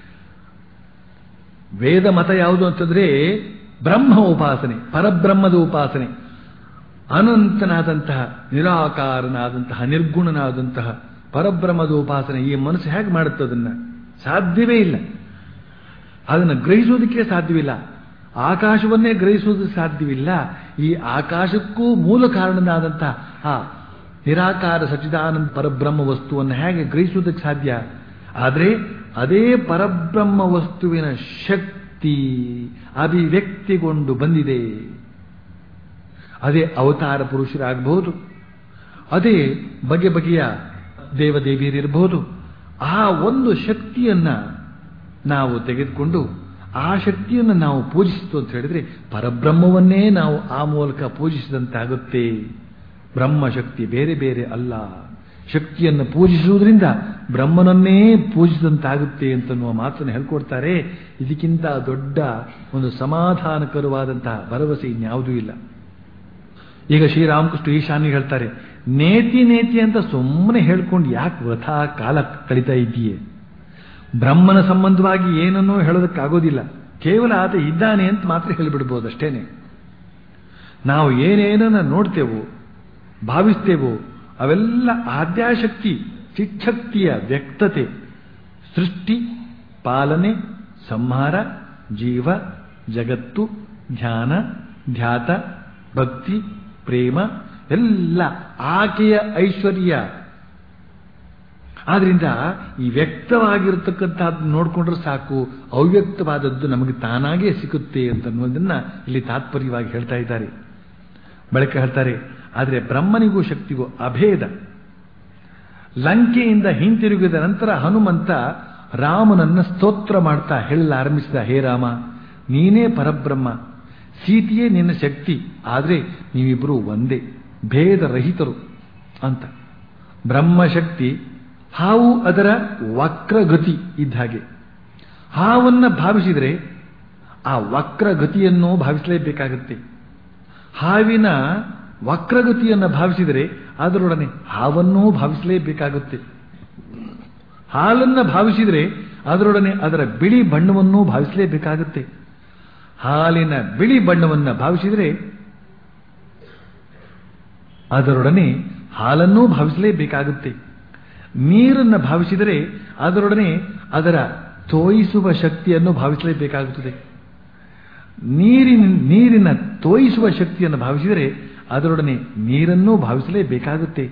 ವೇದ ಮತ ಯಾವುದು ಅಂತಂದ್ರೆ ಬ್ರಹ್ಮ ಉಪಾಸನೆ ಪರಬ್ರಹ್ಮದ ಉಪಾಸನೆ ಅನಂತನಾದಂತಹ ನಿರಾಕಾರನಾದಂತಹ ನಿರ್ಗುಣನಾದಂತಹ ಪರಬ್ರಹ್ಮದ ಉಪಾಸನೆ ಈ ಮನಸ್ಸು ಹೇಗೆ ಮಾಡುತ್ತೆ ಅದನ್ನ ಸಾಧ್ಯವೇ ಇಲ್ಲ ಅದನ್ನು ಗ್ರಹಿಸೋದಕ್ಕೆ ಸಾಧ್ಯವಿಲ್ಲ ಆಕಾಶವನ್ನೇ ಗ್ರಹಿಸುವುದಕ್ಕೆ ಸಾಧ್ಯವಿಲ್ಲ ಈ ಆಕಾಶಕ್ಕೂ ಮೂಲ ಕಾರಣನಾದಂತಹ ಆ ನಿರಾಕಾರ ಸಚಿದಾನಂದ ಪರಬ್ರಹ್ಮ ವಸ್ತುವನ್ನು ಹೇಗೆ ಗ್ರಹಿಸುವುದಕ್ಕೆ ಸಾಧ್ಯ ಆದರೆ ಅದೇ ಪರಬ್ರಹ್ಮ ವಸ್ತುವಿನ ಶಕ್ತಿ ಶಕ್ತಿ ಅಭಿವ್ಯಕ್ತಿಗೊಂಡು ಬಂದಿದೆ ಅದೇ ಅವತಾರ ಪುರುಷರಾಗಬಹುದು ಅದೇ ಬಗೆ ಬಗೆಯ ದೇವದೇವಿಯರಿರಬಹುದು ಆ ಒಂದು ಶಕ್ತಿಯನ್ನ ನಾವು ತೆಗೆದುಕೊಂಡು ಆ ಶಕ್ತಿಯನ್ನು ನಾವು ಪೂಜಿಸಿತು ಅಂತ ಹೇಳಿದ್ರೆ ಪರಬ್ರಹ್ಮವನ್ನೇ ನಾವು ಆ ಮೂಲಕ ಪೂಜಿಸಿದಂತಾಗುತ್ತೆ ಬ್ರಹ್ಮಶಕ್ತಿ ಬೇರೆ ಬೇರೆ ಅಲ್ಲ ಶಕ್ತಿಯನ್ನು ಪೂಜಿಸುವುದರಿಂದ ಬ್ರಹ್ಮನನ್ನೇ ಪೂಜಿಸಿದಂತಾಗುತ್ತೆ ಅಂತನ್ನುವ ಮಾತನ್ನು ಹೇಳ್ಕೊಡ್ತಾರೆ ಇದಕ್ಕಿಂತ ದೊಡ್ಡ ಒಂದು ಸಮಾಧಾನಕರವಾದಂತಹ ಭರವಸೆ ಇನ್ಯಾವುದೂ ಇಲ್ಲ ಈಗ ಶ್ರೀರಾಮಕೃಷ್ಣ ಈಶಾನ್ಯ ಹೇಳ್ತಾರೆ ನೇತಿ ನೇತಿ ಅಂತ ಸುಮ್ಮನೆ ಹೇಳ್ಕೊಂಡು ಯಾಕೆ ವೃಥಾ ಕಾಲ ಕಳೀತಾ ಇದ್ದೀಯೇ ಬ್ರಹ್ಮನ ಸಂಬಂಧವಾಗಿ ಏನನ್ನೂ ಹೇಳೋದಕ್ಕಾಗೋದಿಲ್ಲ ಕೇವಲ ಆತ ಇದ್ದಾನೆ ಅಂತ ಮಾತ್ರ ಹೇಳಿಬಿಡ್ಬೋದು ಅಷ್ಟೇನೆ ನಾವು ಏನೇನನ್ನ ನೋಡ್ತೇವೋ ಭಾವಿಸ್ತೇವೋ ಅವೆಲ್ಲ ಆದ್ಯಾಶಕ್ತಿ ಚಿಚ್ಛಕ್ತಿಯ ವ್ಯಕ್ತತೆ ಸೃಷ್ಟಿ ಪಾಲನೆ ಸಂಹಾರ ಜೀವ ಜಗತ್ತು ಧ್ಯಾನ ಧ್ಯಾತ ಭಕ್ತಿ ಪ್ರೇಮ ಎಲ್ಲ ಆಕೆಯ ಐಶ್ವರ್ಯ ಆದ್ರಿಂದ ಈ ವ್ಯಕ್ತವಾಗಿರತಕ್ಕಂಥದ್ದು ನೋಡ್ಕೊಂಡ್ರೆ ಸಾಕು ಅವ್ಯಕ್ತವಾದದ್ದು ನಮಗೆ ತಾನಾಗೇ ಸಿಗುತ್ತೆ ಅಂತ ಅನ್ನೋದನ್ನ ಇಲ್ಲಿ ತಾತ್ಪರ್ಯವಾಗಿ ಹೇಳ್ತಾ ಇದ್ದಾರೆ ಬಳಿಕ ಹೇಳ್ತಾರೆ ಆದರೆ ಬ್ರಹ್ಮನಿಗೂ ಶಕ್ತಿಗೂ ಅಭೇದ ಲಂಕೆಯಿಂದ ಹಿಂತಿರುಗಿದ ನಂತರ ಹನುಮಂತ ರಾಮನನ್ನ ಸ್ತೋತ್ರ ಮಾಡ್ತಾ ಹೇಳಲಾರಂಭಿಸಿದ ಹೇ ರಾಮ ನೀನೇ ಪರಬ್ರಹ್ಮ ಸೀತೆಯೇ ನಿನ್ನ ಶಕ್ತಿ ಆದರೆ ನೀವಿಬ್ಬರು ಒಂದೇ ಭೇದ ರಹಿತರು ಅಂತ ಬ್ರಹ್ಮಶಕ್ತಿ ಹಾವು ಅದರ ವಕ್ರಗತಿ ಇದ್ದ ಹಾಗೆ ಹಾವನ್ನ ಭಾವಿಸಿದರೆ ಆ ವಕ್ರಗತಿಯನ್ನು ಭಾವಿಸಲೇಬೇಕಾಗುತ್ತೆ ಹಾವಿನ ವಕ್ರಗತಿಯನ್ನು ಭಾವಿಸಿದರೆ ಅದರೊಡನೆ ಹಾವನ್ನೂ ಭಾವಿಸಲೇಬೇಕಾಗುತ್ತೆ ಹಾಲನ್ನ ಭಾವಿಸಿದರೆ ಅದರೊಡನೆ ಅದರ ಬಿಳಿ ಬಣ್ಣವನ್ನೂ ಭಾವಿಸಲೇಬೇಕಾಗುತ್ತೆ ಹಾಲಿನ ಬಿಳಿ ಬಣ್ಣವನ್ನು ಭಾವಿಸಿದರೆ ಅದರೊಡನೆ ಹಾಲನ್ನೂ ಭಾವಿಸಲೇಬೇಕಾಗುತ್ತೆ ನೀರನ್ನು ಭಾವಿಸಿದರೆ ಅದರೊಡನೆ ಅದರ ತೋಯಿಸುವ ಶಕ್ತಿಯನ್ನು ಭಾವಿಸಲೇಬೇಕಾಗುತ್ತದೆ ನೀರಿನ ನೀರಿನ ತೋಯಿಸುವ ಶಕ್ತಿಯನ್ನು ಭಾವಿಸಿದರೆ ಅದರೊಡನೆ ನೀರನ್ನೂ ಭಾವಿಸಲೇಬೇಕಾಗುತ್ತೆ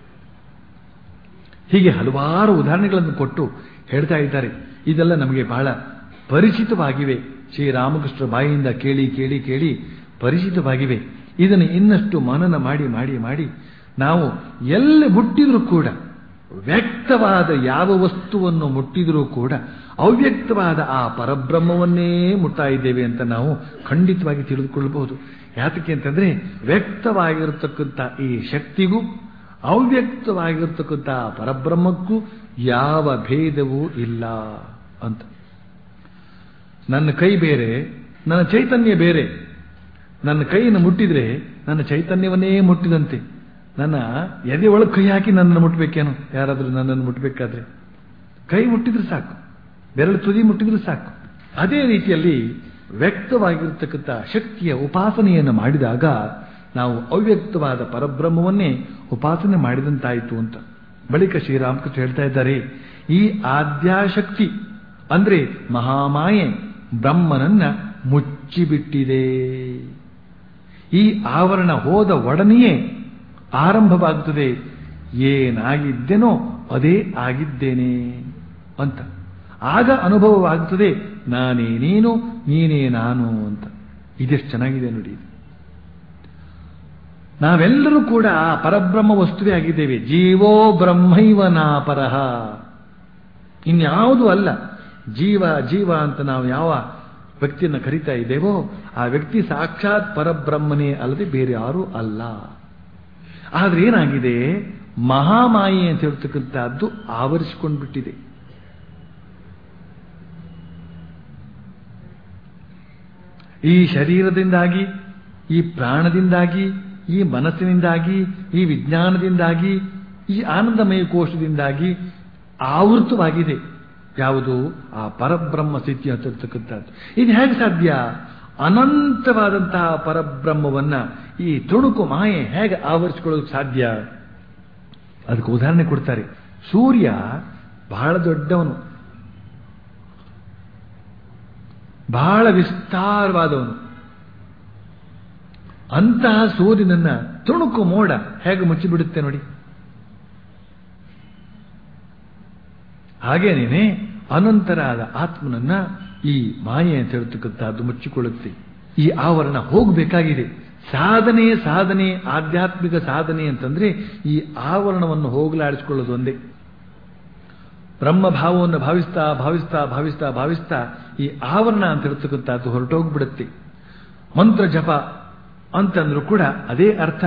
ಹೀಗೆ ಹಲವಾರು ಉದಾಹರಣೆಗಳನ್ನು ಕೊಟ್ಟು ಹೇಳ್ತಾ ಇದ್ದಾರೆ ಇದೆಲ್ಲ ನಮಗೆ ಬಹಳ ಪರಿಚಿತವಾಗಿವೆ ಶ್ರೀರಾಮಕೃಷ್ಣ ಬಾಯಿಯಿಂದ ಕೇಳಿ ಕೇಳಿ ಕೇಳಿ ಪರಿಚಿತವಾಗಿವೆ ಇದನ್ನು ಇನ್ನಷ್ಟು ಮನನ ಮಾಡಿ ಮಾಡಿ ಮಾಡಿ ನಾವು ಎಲ್ಲಿ ಮುಟ್ಟಿದರೂ ಕೂಡ ವ್ಯಕ್ತವಾದ ಯಾವ ವಸ್ತುವನ್ನು ಮುಟ್ಟಿದರೂ ಕೂಡ ಅವ್ಯಕ್ತವಾದ ಆ ಪರಬ್ರಹ್ಮವನ್ನೇ ಮುಟ್ತಾ ಇದ್ದೇವೆ ಅಂತ ನಾವು ಖಂಡಿತವಾಗಿ ತಿಳಿದುಕೊಳ್ಳಬಹುದು ಯಾತಕ್ಕೆ ಅಂತಂದ್ರೆ ವ್ಯಕ್ತವಾಗಿರತಕ್ಕಂಥ ಈ ಶಕ್ತಿಗೂ ಅವ್ಯಕ್ತವಾಗಿರತಕ್ಕಂಥ ಪರಬ್ರಹ್ಮಕ್ಕೂ ಯಾವ ಭೇದವೂ ಇಲ್ಲ ಅಂತ ನನ್ನ ಕೈ ಬೇರೆ ನನ್ನ ಚೈತನ್ಯ ಬೇರೆ ನನ್ನ ಕೈಯನ್ನು ಮುಟ್ಟಿದ್ರೆ ನನ್ನ ಚೈತನ್ಯವನ್ನೇ ಮುಟ್ಟಿದಂತೆ ನನ್ನ ಎದೆ ಒಳಗೆ ಕೈ ಹಾಕಿ ನನ್ನನ್ನು ಮುಟ್ಟಬೇಕೇನು ಯಾರಾದರೂ ನನ್ನನ್ನು ಮುಟ್ಟಬೇಕಾದ್ರೆ ಕೈ ಮುಟ್ಟಿದ್ರೆ ಸಾಕು ಬೆರಳು ತುದಿ ಮುಟ್ಟಿದ್ರೆ ಸಾಕು ಅದೇ ರೀತಿಯಲ್ಲಿ ವ್ಯಕ್ತವಾಗಿರತಕ್ಕಂಥ ಶಕ್ತಿಯ ಉಪಾಸನೆಯನ್ನು ಮಾಡಿದಾಗ ನಾವು ಅವ್ಯಕ್ತವಾದ ಪರಬ್ರಹ್ಮವನ್ನೇ ಉಪಾಸನೆ ಮಾಡಿದಂತಾಯಿತು ಅಂತ ಬಳಿಕ ಶ್ರೀರಾಮಕೃಷ್ಣ ಹೇಳ್ತಾ ಇದ್ದಾರೆ ಈ ಆದ್ಯಾಶಕ್ತಿ ಅಂದ್ರೆ ಮಹಾಮಾಯೆ ಬ್ರಹ್ಮನನ್ನ ಮುಚ್ಚಿಬಿಟ್ಟಿದೆ ಈ ಆವರಣ ಹೋದ ಒಡನೆಯೇ ಆರಂಭವಾಗುತ್ತದೆ ಏನಾಗಿದ್ದೇನೋ ಅದೇ ಆಗಿದ್ದೇನೆ ಅಂತ ಆಗ ಅನುಭವವಾಗುತ್ತದೆ ನಾನೇ ನೀನು ನೀನೇ ನಾನು ಅಂತ ಇದೆಷ್ಟು ಚೆನ್ನಾಗಿದೆ ನೋಡಿ ನಾವೆಲ್ಲರೂ ಕೂಡ ಆ ಪರಬ್ರಹ್ಮ ವಸ್ತುವೇ ಆಗಿದ್ದೇವೆ ಜೀವೋ ಬ್ರಹ್ಮೈವ ನಾಪರಹ ಇನ್ಯಾವುದೂ ಅಲ್ಲ ಜೀವ ಜೀವ ಅಂತ ನಾವು ಯಾವ ವ್ಯಕ್ತಿಯನ್ನು ಕರಿತಾ ಇದ್ದೇವೋ ಆ ವ್ಯಕ್ತಿ ಸಾಕ್ಷಾತ್ ಪರಬ್ರಹ್ಮನೇ ಅಲ್ಲದೆ ಬೇರೆ ಯಾರೂ ಅಲ್ಲ ಆದ್ರೆ ಏನಾಗಿದೆ ಮಹಾಮಾಯೆ ಅಂತ ಹೇಳ್ತಕ್ಕಂಥದ್ದು ಆವರಿಸಿಕೊಂಡ್ಬಿಟ್ಟಿದೆ ಈ ಶರೀರದಿಂದಾಗಿ ಈ ಪ್ರಾಣದಿಂದಾಗಿ ಈ ಮನಸ್ಸಿನಿಂದಾಗಿ ಈ ವಿಜ್ಞಾನದಿಂದಾಗಿ ಈ ಆನಂದಮಯ ಕೋಶದಿಂದಾಗಿ ಆವೃತವಾಗಿದೆ ಯಾವುದು ಆ ಪರಬ್ರಹ್ಮ ಸ್ಥಿತಿ ಅಂತಿರ್ತಕ್ಕಂಥದ್ದು ಇದು ಹೇಗೆ ಸಾಧ್ಯ ಅನಂತವಾದಂತಹ ಪರಬ್ರಹ್ಮವನ್ನ ಈ ತುಣುಕು ಮಾಯೆ ಹೇಗೆ ಆವರಿಸಿಕೊಳ್ಳೋದಕ್ಕೆ ಸಾಧ್ಯ ಅದಕ್ಕೆ ಉದಾಹರಣೆ ಕೊಡ್ತಾರೆ ಸೂರ್ಯ ಬಹಳ ದೊಡ್ಡವನು ಬಹಳ ವಿಸ್ತಾರವಾದವನು ಅಂತಹ ಸೂರ್ಯನನ್ನ ತುಣುಕು ಮೋಡ ಹೇಗೆ ಮುಚ್ಚಿಬಿಡುತ್ತೆ ನೋಡಿ ಹಾಗೇನೇನೆ ಅನಂತರಾದ ಆತ್ಮನನ್ನ ಈ ಮಾಯೆ ಅಂತ ಹೇಳ್ತಕ್ಕಂಥದ್ದು ಮುಚ್ಚಿಕೊಳ್ಳುತ್ತೆ ಈ ಆವರಣ ಹೋಗಬೇಕಾಗಿದೆ ಸಾಧನೆ ಸಾಧನೆ ಆಧ್ಯಾತ್ಮಿಕ ಸಾಧನೆ ಅಂತಂದ್ರೆ ಈ ಆವರಣವನ್ನು ಹೋಗಲಾಡಿಸಿಕೊಳ್ಳೋದು ಒಂದೇ ಬ್ರಹ್ಮ ಭಾವವನ್ನು ಭಾವಿಸ್ತಾ ಭಾವಿಸ್ತಾ ಭಾವಿಸ್ತಾ ಭಾವಿಸ್ತಾ ಈ ಆವರಣ ಅಂತ ಹೇಳ್ತಕ್ಕಂಥದ್ದು ಹೊರಟೋಗ್ಬಿಡುತ್ತೆ ಮಂತ್ರ ಜಪ ಅಂತಂದ್ರೂ ಕೂಡ ಅದೇ ಅರ್ಥ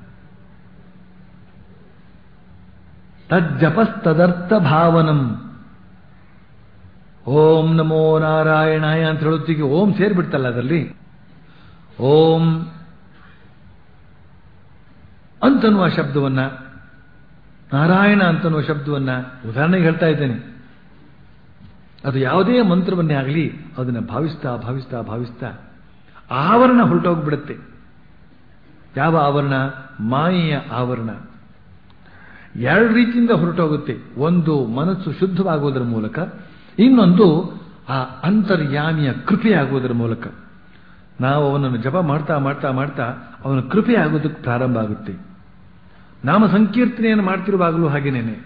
ತಜ್ಜಪಸ್ತದರ್ಥ ಭಾವನಂ ಓಂ ನಮೋ ನಾರಾಯಣಾಯ ಅಂತ ಹೇಳೋತ್ತಿಗೆ ಓಂ ಸೇರ್ಬಿಡ್ತಲ್ಲ ಅದರಲ್ಲಿ ಓಂ ಅಂತನ್ನುವ ಶಬ್ದವನ್ನ ನಾರಾಯಣ ಅಂತನ್ನುವ ಶಬ್ದವನ್ನ ಉದಾಹರಣೆಗೆ ಹೇಳ್ತಾ ಇದ್ದೇನೆ ಅದು ಯಾವುದೇ ಮಂತ್ರವನ್ನೇ ಆಗಲಿ ಅದನ್ನು ಭಾವಿಸ್ತಾ ಭಾವಿಸ್ತಾ ಭಾವಿಸ್ತಾ ಆವರಣ ಹೊರಟೋಗ್ಬಿಡುತ್ತೆ ಯಾವ ಆವರಣ ಮಾಯೆಯ ಆವರಣ ಎರಡು ರೀತಿಯಿಂದ ಹೊರಟೋಗುತ್ತೆ ಒಂದು ಮನಸ್ಸು ಶುದ್ಧವಾಗುವುದರ ಮೂಲಕ ಇನ್ನೊಂದು ಆ ಅಂತರ್ಯಾಮಿಯ ಕೃಪೆಯಾಗುವುದರ ಮೂಲಕ ನಾವು ಅವನನ್ನು ಜಪ ಮಾಡ್ತಾ ಮಾಡ್ತಾ ಮಾಡ್ತಾ ಅವನ ಕೃಪೆ ಆಗೋದಕ್ಕೆ ಪ್ರಾರಂಭ ಆಗುತ್ತೆ ನಾಮ ಸಂಕೀರ್ತನೆಯನ್ನು ಮಾಡ್ತಿರುವಾಗಲೂ ಹಾಗೇನೇನೆ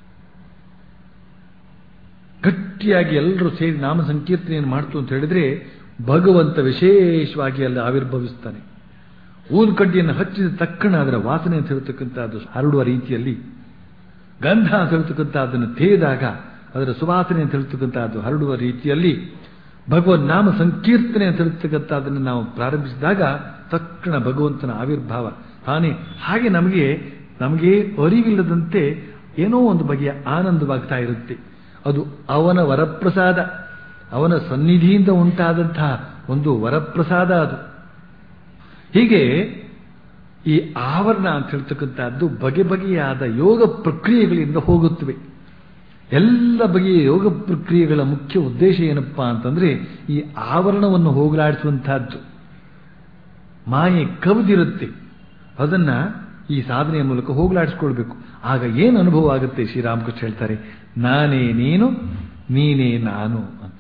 ಗಟ್ಟಿಯಾಗಿ ಎಲ್ಲರೂ ಸೇರಿ ನಾಮ ಸಂಕೀರ್ತನೆಯನ್ನು ಮಾಡ್ತು ಅಂತ ಹೇಳಿದ್ರೆ ಭಗವಂತ ವಿಶೇಷವಾಗಿ ಅಲ್ಲಿ ಆವಿರ್ಭವಿಸ್ತಾನೆ ಊದು ಕಡ್ಡಿಯನ್ನು ಹಚ್ಚಿದ ತಕ್ಷಣ ಅದರ ವಾಸನೆ ಅಂತ ಹೇಳ್ತಕ್ಕಂಥದ್ದು ಹರಡುವ ರೀತಿಯಲ್ಲಿ ಗಂಧ ಅಂತ ಹೇಳ್ತಕ್ಕಂಥ ಅದನ್ನು ತೇದಾಗ ಅದರ ಸುವಾಸನೆ ಅಂತ ಹೇಳ್ತಕ್ಕಂಥದ್ದು ಹರಡುವ ರೀತಿಯಲ್ಲಿ ಭಗವನ್ ನಾಮ ಸಂಕೀರ್ತನೆ ಅಂತ ಹೇಳ್ತಕ್ಕಂಥ ಅದನ್ನು ನಾವು ಪ್ರಾರಂಭಿಸಿದಾಗ ತಕ್ಷಣ ಭಗವಂತನ ಆವಿರ್ಭಾವ ತಾನೇ ಹಾಗೆ ನಮಗೆ ನಮಗೆ ಅರಿವಿಲ್ಲದಂತೆ ಏನೋ ಒಂದು ಬಗೆಯ ಆನಂದವಾಗ್ತಾ ಇರುತ್ತೆ ಅದು ಅವನ ವರಪ್ರಸಾದ ಅವನ ಸನ್ನಿಧಿಯಿಂದ ಉಂಟಾದಂತಹ ಒಂದು ವರಪ್ರಸಾದ ಅದು ಹೀಗೆ ಈ ಆವರಣ ಅಂತ ಹೇಳ್ತಕ್ಕಂಥದ್ದು ಬಗೆ ಬಗೆಯಾದ ಯೋಗ ಪ್ರಕ್ರಿಯೆಗಳಿಂದ ಹೋಗುತ್ತವೆ ಎಲ್ಲ ಬಗೆಯ ಯೋಗ ಪ್ರಕ್ರಿಯೆಗಳ ಮುಖ್ಯ ಉದ್ದೇಶ ಏನಪ್ಪಾ ಅಂತಂದ್ರೆ ಈ ಆವರಣವನ್ನು ಹೋಗಲಾಡಿಸುವಂತಹದ್ದು ಮಾಯೆ ಕವಿದಿರುತ್ತೆ ಅದನ್ನ ಈ ಸಾಧನೆಯ ಮೂಲಕ ಹೋಗಲಾಡಿಸ್ಕೊಳ್ಬೇಕು ಆಗ ಏನು ಅನುಭವ ಆಗುತ್ತೆ ಶ್ರೀರಾಮಕೃಷ್ಣ ಹೇಳ್ತಾರೆ ನಾನೇ ನೀನು ನೀನೇ ನಾನು ಅಂತ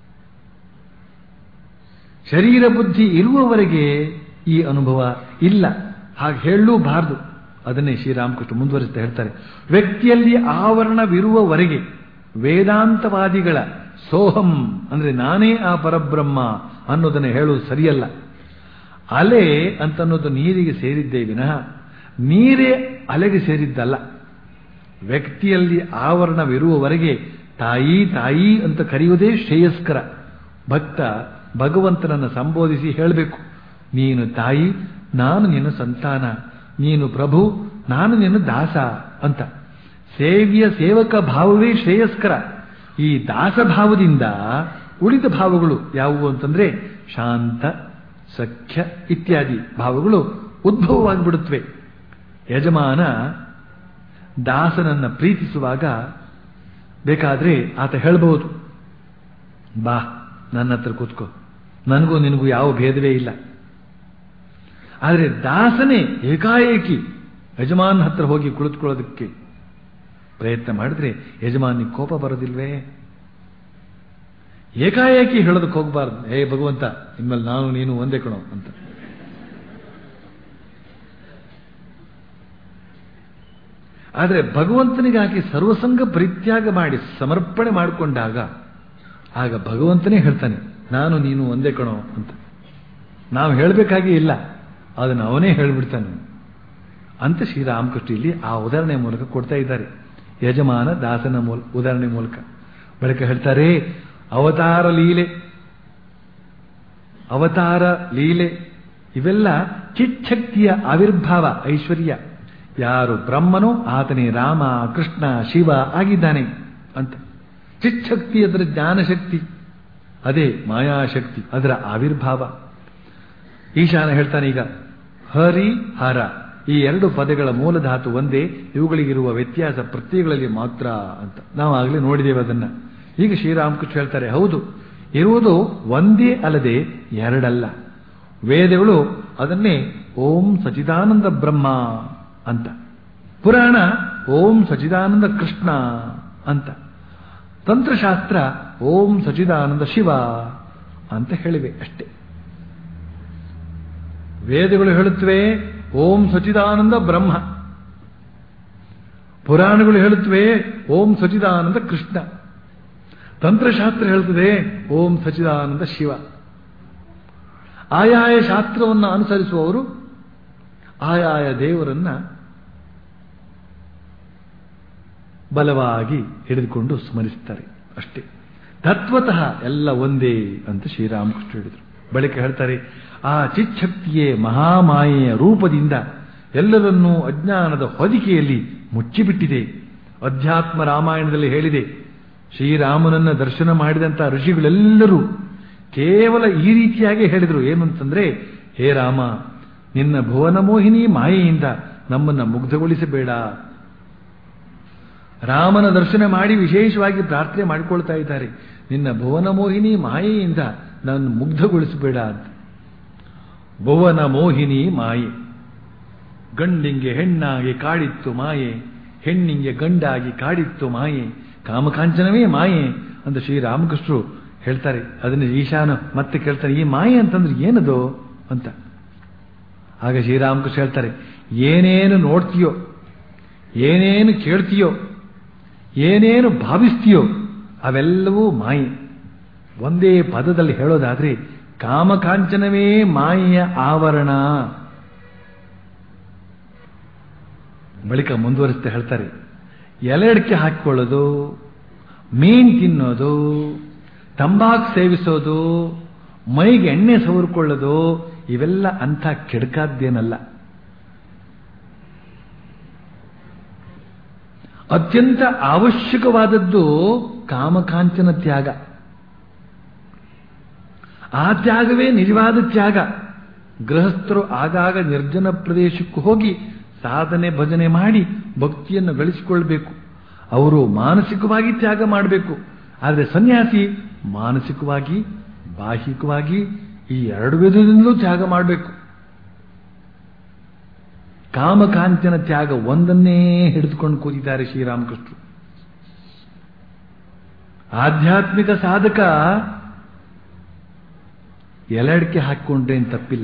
ಶರೀರ ಬುದ್ಧಿ ಇರುವವರೆಗೆ ಈ ಅನುಭವ ಇಲ್ಲ ಹಾಗೆ ಹೇಳಲೂಬಾರದು ಅದನ್ನೇ ಶ್ರೀರಾಮಕೃಷ್ಣ ಮುಂದುವರಿಸ್ತಾ ಹೇಳ್ತಾರೆ ವ್ಯಕ್ತಿಯಲ್ಲಿ ಆವರಣವಿರುವವರೆಗೆ ವೇದಾಂತವಾದಿಗಳ ಸೋಹಂ ಅಂದ್ರೆ ನಾನೇ ಆ ಪರಬ್ರಹ್ಮ ಅನ್ನೋದನ್ನು ಹೇಳುವುದು ಸರಿಯಲ್ಲ ಅಲೆ ಅಂತನ್ನೋದು ನೀರಿಗೆ ಸೇರಿದ್ದೇ ವಿನಃ ನೀರೇ ಅಲೆಗೆ ಸೇರಿದ್ದಲ್ಲ ವ್ಯಕ್ತಿಯಲ್ಲಿ ಆವರಣವಿರುವವರೆಗೆ ತಾಯಿ ತಾಯಿ ಅಂತ ಕರೆಯುವುದೇ ಶ್ರೇಯಸ್ಕರ ಭಕ್ತ ಭಗವಂತನನ್ನು ಸಂಬೋಧಿಸಿ ಹೇಳಬೇಕು ನೀನು ತಾಯಿ ನಾನು ನಿನ್ನ ಸಂತಾನ ನೀನು ಪ್ರಭು ನಾನು ನಿನ್ನ ದಾಸ ಅಂತ ಸೇವ್ಯ ಸೇವಕ ಭಾವವೇ ಶ್ರೇಯಸ್ಕರ ಈ ದಾಸಭಾವದಿಂದ ಉಳಿದ ಭಾವಗಳು ಯಾವುವು ಅಂತಂದ್ರೆ ಶಾಂತ ಸಖ್ಯ ಇತ್ಯಾದಿ ಭಾವಗಳು ಉದ್ಭವವಾಗಿಬಿಡುತ್ತವೆ ಯಜಮಾನ ದಾಸನನ್ನ ಪ್ರೀತಿಸುವಾಗ ಬೇಕಾದ್ರೆ ಆತ ಹೇಳಬಹುದು ಬಾ ನನ್ನ ಹತ್ರ ಕೂತ್ಕೋ ನನಗೂ ನಿನಗೂ ಯಾವ ಭೇದವೇ ಇಲ್ಲ ಆದರೆ ದಾಸನೇ ಏಕಾಏಕಿ ಯಜಮಾನ್ ಹತ್ರ ಹೋಗಿ ಕುಳಿತುಕೊಳ್ಳೋದಕ್ಕೆ ಪ್ರಯತ್ನ ಮಾಡಿದ್ರೆ ಯಜಮಾನಿಗೆ ಕೋಪ ಬರೋದಿಲ್ವೇ ಏಕಾಏಕಿ ಹೇಳೋದಕ್ಕೆ ಹೋಗಬಾರ್ದು ಏ ಭಗವಂತ ಇನ್ಮೇಲೆ ನಾನು ನೀನು ಒಂದೇ ಕಣೋ ಅಂತ ಆದರೆ ಭಗವಂತನಿಗಾಗಿ ಸರ್ವಸಂಗ ಪರಿತ್ಯಾಗ ಮಾಡಿ ಸಮರ್ಪಣೆ ಮಾಡಿಕೊಂಡಾಗ ಆಗ ಭಗವಂತನೇ ಹೇಳ್ತಾನೆ ನಾನು ನೀನು ಒಂದೇ ಕಣೋ ಅಂತ ನಾವು ಹೇಳಬೇಕಾಗಿ ಇಲ್ಲ ಅದನ್ನು ಅವನೇ ಹೇಳಿಬಿಡ್ತಾನೆ ಅಂತ ಶ್ರೀರಾಮಕೃಷ್ಣ ಇಲ್ಲಿ ಆ ಉದಾಹರಣೆ ಮೂಲಕ ಕೊಡ್ತಾ ಇದ್ದಾರೆ ಯಜಮಾನ ದಾಸನ ಮೂಲ ಉದಾಹರಣೆ ಮೂಲಕ ಬಳಿಕ ಹೇಳ್ತಾರೆ ಅವತಾರ ಲೀಲೆ ಅವತಾರ ಲೀಲೆ ಇವೆಲ್ಲ ಚಿಚ್ಛಕ್ತಿಯ ಆವಿರ್ಭಾವ ಐಶ್ವರ್ಯ ಯಾರು ಬ್ರಹ್ಮನೋ ಆತನೇ ರಾಮ ಕೃಷ್ಣ ಶಿವ ಆಗಿದ್ದಾನೆ ಅಂತ ಚಿಚ್ಛಕ್ತಿ ಅದರ ಜ್ಞಾನಶಕ್ತಿ ಅದೇ ಮಾಯಾಶಕ್ತಿ ಅದರ ಆವಿರ್ಭಾವ ಈಶಾನ ಹೇಳ್ತಾನೆ ಈಗ ಹರಿ ಹರ ಈ ಎರಡು ಪದಗಳ ಮೂಲಧಾತು ಒಂದೇ ಇವುಗಳಿಗಿರುವ ವ್ಯತ್ಯಾಸ ಪ್ರತ್ಯಯಗಳಲ್ಲಿ ಮಾತ್ರ ಅಂತ ನಾವು ಆಗಲೇ ನೋಡಿದ್ದೇವೆ ಅದನ್ನ ಈಗ ಶ್ರೀರಾಮಕೃಷ್ಣ ಹೇಳ್ತಾರೆ ಹೌದು ಇರುವುದು ಒಂದೇ ಅಲ್ಲದೆ ಎರಡಲ್ಲ ವೇದಗಳು ಅದನ್ನೇ ಓಂ ಸಚಿದಾನಂದ ಬ್ರಹ್ಮ ಅಂತ ಪುರಾಣ ಓಂ ಸಚಿದಾನಂದ ಕೃಷ್ಣ ಅಂತ ತಂತ್ರಶಾಸ್ತ್ರ ಓಂ ಸಚಿದಾನಂದ ಶಿವ ಅಂತ ಹೇಳಿವೆ ಅಷ್ಟೇ ವೇದಗಳು ಹೇಳುತ್ತವೆ ಓಂ ಸಚಿದಾನಂದ ಬ್ರಹ್ಮ ಪುರಾಣಗಳು ಹೇಳುತ್ತವೆ ಓಂ ಸಚಿದಾನಂದ ಕೃಷ್ಣ ತಂತ್ರಶಾಸ್ತ್ರ ಹೇಳ್ತದೆ ಓಂ ಸಚಿದಾನಂದ ಶಿವ ಆಯಾಯ ಶಾಸ್ತ್ರವನ್ನು ಅನುಸರಿಸುವವರು ಆಯಾಯ ದೇವರನ್ನ ಬಲವಾಗಿ ಹಿಡಿದುಕೊಂಡು ಸ್ಮರಿಸ್ತಾರೆ ಅಷ್ಟೇ ತತ್ವತಃ ಎಲ್ಲ ಒಂದೇ ಅಂತ ಶ್ರೀರಾಮಕೃಷ್ಣ ಹೇಳಿದರು ಬಳಿಕ ಹೇಳ್ತಾರೆ ಆ ಚಿಚ್ಛಕ್ತಿಯೇ ಮಹಾಮಾಯೆಯ ರೂಪದಿಂದ ಎಲ್ಲರನ್ನೂ ಅಜ್ಞಾನದ ಹೊದಿಕೆಯಲ್ಲಿ ಮುಚ್ಚಿಬಿಟ್ಟಿದೆ ಅಧ್ಯಾತ್ಮ ರಾಮಾಯಣದಲ್ಲಿ ಹೇಳಿದೆ ಶ್ರೀರಾಮನನ್ನ ದರ್ಶನ ಮಾಡಿದಂತಹ ಋಷಿಗಳೆಲ್ಲರೂ ಕೇವಲ ಈ ರೀತಿಯಾಗಿ ಹೇಳಿದರು ಏನು ಅಂತಂದ್ರೆ ಹೇ ರಾಮ ನಿನ್ನ ಭುವನ ಮೋಹಿನಿ ಮಾಯೆಯಿಂದ ನಮ್ಮನ್ನ ಮುಗ್ಧಗೊಳಿಸಬೇಡ ರಾಮನ ದರ್ಶನ ಮಾಡಿ ವಿಶೇಷವಾಗಿ ಪ್ರಾರ್ಥನೆ ಮಾಡಿಕೊಳ್ತಾ ಇದ್ದಾರೆ ನಿನ್ನ ಭುವನ ಮೋಹಿನಿ ಮಾಯೆಯಿಂದ ನನ್ನ ಮುಗ್ಧಗೊಳಿಸಬೇಡ ಅಂತ ಭುವನ ಮೋಹಿನಿ ಮಾಯೆ ಗಂಡಿಂಗೆ ಹೆಣ್ಣಾಗಿ ಕಾಡಿತ್ತು ಮಾಯೆ ಹೆಣ್ಣಿಂಗೆ ಗಂಡಾಗಿ ಕಾಡಿತ್ತು ಮಾಯೆ ಕಾಮಕಾಂಚನವೇ ಮಾಯೆ ಅಂತ ಶ್ರೀರಾಮಕೃಷ್ಣರು ಹೇಳ್ತಾರೆ ಅದನ್ನ ಈಶಾನ ಮತ್ತೆ ಕೇಳ್ತಾರೆ ಈ ಮಾಯೆ ಅಂತಂದ್ರೆ ಏನದು ಅಂತ ಆಗ ಶ್ರೀರಾಮಕೃಷ್ಣ ಹೇಳ್ತಾರೆ ಏನೇನು ನೋಡ್ತೀಯೋ ಏನೇನು ಕೇಳ್ತೀಯೋ ಏನೇನು ಭಾವಿಸ್ತೀಯೋ ಅವೆಲ್ಲವೂ ಮಾಯೆ ಒಂದೇ ಪದದಲ್ಲಿ ಹೇಳೋದಾದ್ರೆ ಕಾಮಕಾಂಚನವೇ ಮಾಯೆಯ ಆವರಣ ಬಳಿಕ ಮುಂದುವರಿಸ್ತಾ ಹೇಳ್ತಾರೆ ಎಲೆಡಿಕೆ ಹಾಕಿಕೊಳ್ಳೋದು ಮೀನ್ ತಿನ್ನೋದು ತಂಬಾಕು ಸೇವಿಸೋದು ಮೈಗೆ ಎಣ್ಣೆ ಸವರ್ಕೊಳ್ಳೋದು ಇವೆಲ್ಲ ಅಂಥ ಕೆಡಕಾದ್ದೇನಲ್ಲ ಅತ್ಯಂತ ಅವಶ್ಯಕವಾದದ್ದು ಕಾಮಕಾಂಚನ ತ್ಯಾಗ ಆ ತ್ಯಾಗವೇ ನಿಜವಾದ ತ್ಯಾಗ ಗೃಹಸ್ಥರು ಆಗಾಗ ನಿರ್ಜನ ಪ್ರದೇಶಕ್ಕೂ ಹೋಗಿ ಸಾಧನೆ ಭಜನೆ ಮಾಡಿ ಭಕ್ತಿಯನ್ನು ಗಳಿಸಿಕೊಳ್ಬೇಕು ಅವರು ಮಾನಸಿಕವಾಗಿ ತ್ಯಾಗ ಮಾಡಬೇಕು ಆದರೆ ಸನ್ಯಾಸಿ ಮಾನಸಿಕವಾಗಿ ಬಾಹಿಕವಾಗಿ ಈ ಎರಡು ವಿಧದಿಂದಲೂ ತ್ಯಾಗ ಮಾಡಬೇಕು ಕಾಮಕಾಂಚನ ತ್ಯಾಗ ಒಂದನ್ನೇ ಹಿಡಿದುಕೊಂಡು ಕೂತಿದ್ದಾರೆ ಶ್ರೀರಾಮಕೃಷ್ಣರು ಆಧ್ಯಾತ್ಮಿಕ ಸಾಧಕ ಎಲೆಡಿಕೆ ಹಾಕಿಕೊಂಡ್ರೆ ಏನು ತಪ್ಪಿಲ್ಲ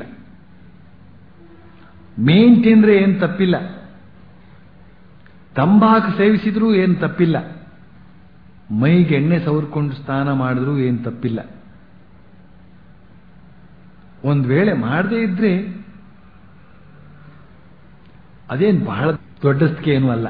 ಮೇನ್ ತಿಂದ್ರೆ ಏನು ತಪ್ಪಿಲ್ಲ ತಂಬಾಕು ಸೇವಿಸಿದ್ರೂ ಏನು ತಪ್ಪಿಲ್ಲ ಮೈಗೆ ಎಣ್ಣೆ ಸವರ್ಕೊಂಡು ಸ್ನಾನ ಮಾಡಿದ್ರೂ ಏನು ತಪ್ಪಿಲ್ಲ ಒಂದು ವೇಳೆ ಮಾಡದೇ ಇದ್ರೆ ಅದೇನು ಬಹಳ ದೊಡ್ಡಸ್ತಿಗೆ ಏನೂ ಅಲ್ಲ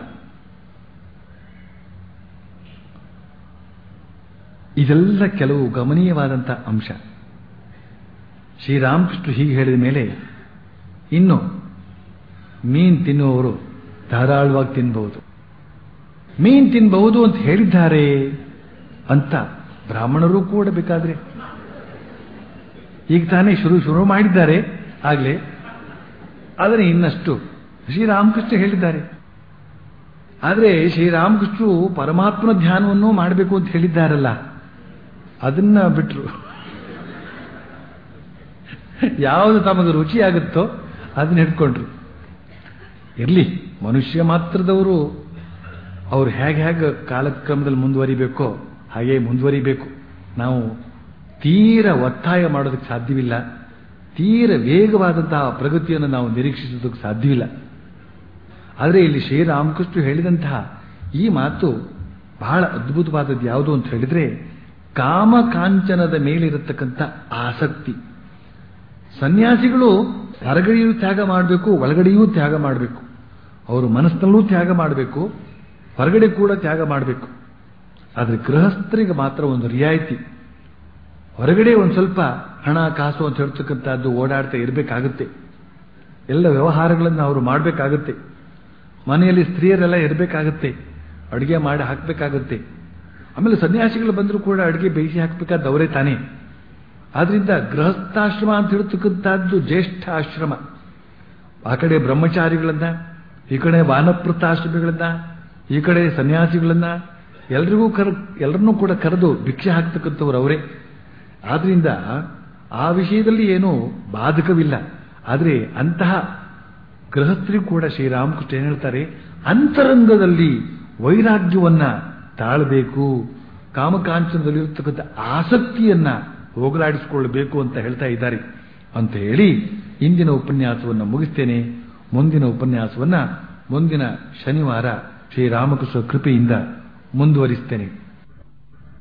ಇದೆಲ್ಲ ಕೆಲವು ಗಮನೀಯವಾದಂಥ ಅಂಶ ಶ್ರೀರಾಮಕೃಷ್ಣ ಹೀಗೆ ಹೇಳಿದ ಮೇಲೆ ಇನ್ನು ಮೀನ್ ತಿನ್ನುವವರು ಧಾರಾಳವಾಗಿ ತಿನ್ನಬಹುದು ಮೀನ್ ತಿನ್ನಬಹುದು ಅಂತ ಹೇಳಿದ್ದಾರೆ ಅಂತ ಬ್ರಾಹ್ಮಣರು ಕೂಡ ಬೇಕಾದ್ರೆ ಈಗ ತಾನೇ ಶುರು ಶುರು ಮಾಡಿದ್ದಾರೆ ಆಗಲೇ ಆದರೆ ಇನ್ನಷ್ಟು ಶ್ರೀರಾಮಕೃಷ್ಣ ಹೇಳಿದ್ದಾರೆ ಆದರೆ ಶ್ರೀರಾಮಕೃಷ್ಣರು ಪರಮಾತ್ಮನ ಧ್ಯಾನವನ್ನು ಮಾಡಬೇಕು ಅಂತ ಹೇಳಿದ್ದಾರಲ್ಲ ಅದನ್ನ ಬಿಟ್ರು ಯಾವುದು ತಮಗೆ ರುಚಿಯಾಗುತ್ತೋ ಅದನ್ನ ಹಿಡ್ಕೊಂಡ್ರು ಇರಲಿ ಮನುಷ್ಯ ಮಾತ್ರದವರು ಅವ್ರು ಹೇಗೆ ಹೇಗೆ ಕಾಲಕ್ರಮದಲ್ಲಿ ಮುಂದುವರಿಬೇಕೋ ಹಾಗೆ ಮುಂದುವರಿಬೇಕು ನಾವು ತೀರ ಒತ್ತಾಯ ಮಾಡೋದಕ್ಕೆ ಸಾಧ್ಯವಿಲ್ಲ ತೀರ ವೇಗವಾದಂತಹ ಪ್ರಗತಿಯನ್ನು ನಾವು ನಿರೀಕ್ಷಿಸೋದಕ್ಕೆ ಸಾಧ್ಯವಿಲ್ಲ ಆದರೆ ಇಲ್ಲಿ ಶ್ರೀರಾಮಕೃಷ್ಣ ಹೇಳಿದಂತಹ ಈ ಮಾತು ಬಹಳ ಅದ್ಭುತವಾದದ್ದು ಯಾವುದು ಅಂತ ಹೇಳಿದ್ರೆ ಕಾಮಕಾಂಚನದ ಮೇಲಿರತಕ್ಕಂಥ ಆಸಕ್ತಿ ಸನ್ಯಾಸಿಗಳು ಹೊರಗಡೆಯೂ ತ್ಯಾಗ ಮಾಡಬೇಕು ಒಳಗಡೆಯೂ ತ್ಯಾಗ ಮಾಡಬೇಕು ಅವರು ಮನಸ್ಸಿನಲ್ಲೂ ತ್ಯಾಗ ಮಾಡಬೇಕು ಹೊರಗಡೆ ಕೂಡ ತ್ಯಾಗ ಮಾಡಬೇಕು ಆದರೆ ಗೃಹಸ್ಥರಿಗೆ ಮಾತ್ರ ಒಂದು ರಿಯಾಯಿತಿ ಹೊರಗಡೆ ಒಂದು ಸ್ವಲ್ಪ ಹಣ ಕಾಸು ಅಂತ ಹೇಳ್ತಕ್ಕಂಥದ್ದು ಓಡಾಡ್ತಾ ಇರಬೇಕಾಗುತ್ತೆ ಎಲ್ಲ ವ್ಯವಹಾರಗಳನ್ನು ಅವರು ಮಾಡಬೇಕಾಗುತ್ತೆ ಮನೆಯಲ್ಲಿ ಸ್ತ್ರೀಯರೆಲ್ಲ ಇರಬೇಕಾಗುತ್ತೆ ಅಡುಗೆ ಮಾಡಿ ಹಾಕಬೇಕಾಗುತ್ತೆ ಆಮೇಲೆ ಸನ್ಯಾಸಿಗಳು ಬಂದರೂ ಕೂಡ ಅಡುಗೆ ಬೇಯಿಸಿ ಹಾಕಬೇಕಾದ ಅವರೇ ತಾನೇ ಆದ್ರಿಂದ ಗೃಹಸ್ಥಾಶ್ರಮ ಅಂತ ಹೇಳ್ತಕ್ಕಂಥದ್ದು ಜ್ಯೇಷ್ಠ ಆಶ್ರಮ ಆ ಕಡೆ ಬ್ರಹ್ಮಚಾರಿಗಳನ್ನ ಈ ಕಡೆ ವಾನಪ್ರಸ್ಥಾಶ್ರಮಿಗಳನ್ನ ಈ ಕಡೆ ಸನ್ಯಾಸಿಗಳನ್ನ ಎಲ್ರಿಗೂ ಕರ್ ಎಲ್ಲರನ್ನೂ ಕೂಡ ಕರೆದು ಭಿಕ್ಷೆ ಹಾಕ್ತಕ್ಕಂಥವ್ರು ಅವರೇ ಆದ್ರಿಂದ ಆ ವಿಷಯದಲ್ಲಿ ಏನೂ ಬಾಧಕವಿಲ್ಲ ಆದರೆ ಅಂತಹ ಗೃಹಸ್ಥರಿಗೂ ಕೂಡ ಶ್ರೀರಾಮಕೃಷ್ಣ ಏನ್ ಹೇಳ್ತಾರೆ ಅಂತರಂಗದಲ್ಲಿ ವೈರಾಗ್ಯವನ್ನ ತಾಳಬೇಕು ಕಾಮಕಾಂಚನದಲ್ಲಿರತಕ್ಕಂಥ ಆಸಕ್ತಿಯನ್ನ ಹೋಗಲಾಡಿಸಿಕೊಳ್ಳಬೇಕು ಅಂತ ಹೇಳ್ತಾ ಇದ್ದಾರೆ ಅಂತ ಹೇಳಿ ಇಂದಿನ ಉಪನ್ಯಾಸವನ್ನು ಮುಗಿಸ್ತೇನೆ ಮುಂದಿನ ಉಪನ್ಯಾಸವನ್ನ ಮುಂದಿನ ಶನಿವಾರ ಶ್ರೀರಾಮಕೃಷ್ಣ ಕೃಪೆಯಿಂದ ಮುಂದುವರಿಸ್ತೇನೆ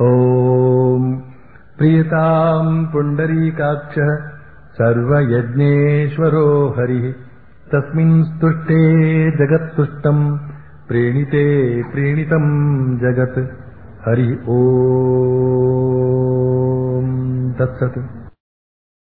ॐ प्रियताम् पुण्डरीकाक्षः सर्वयज्ञेश्वरो हरिः तस्मिन् स्तुष्टे जगत्तुष्टम् प्रीणिते प्रीणितम् जगत् हरि ॐ तत्सत्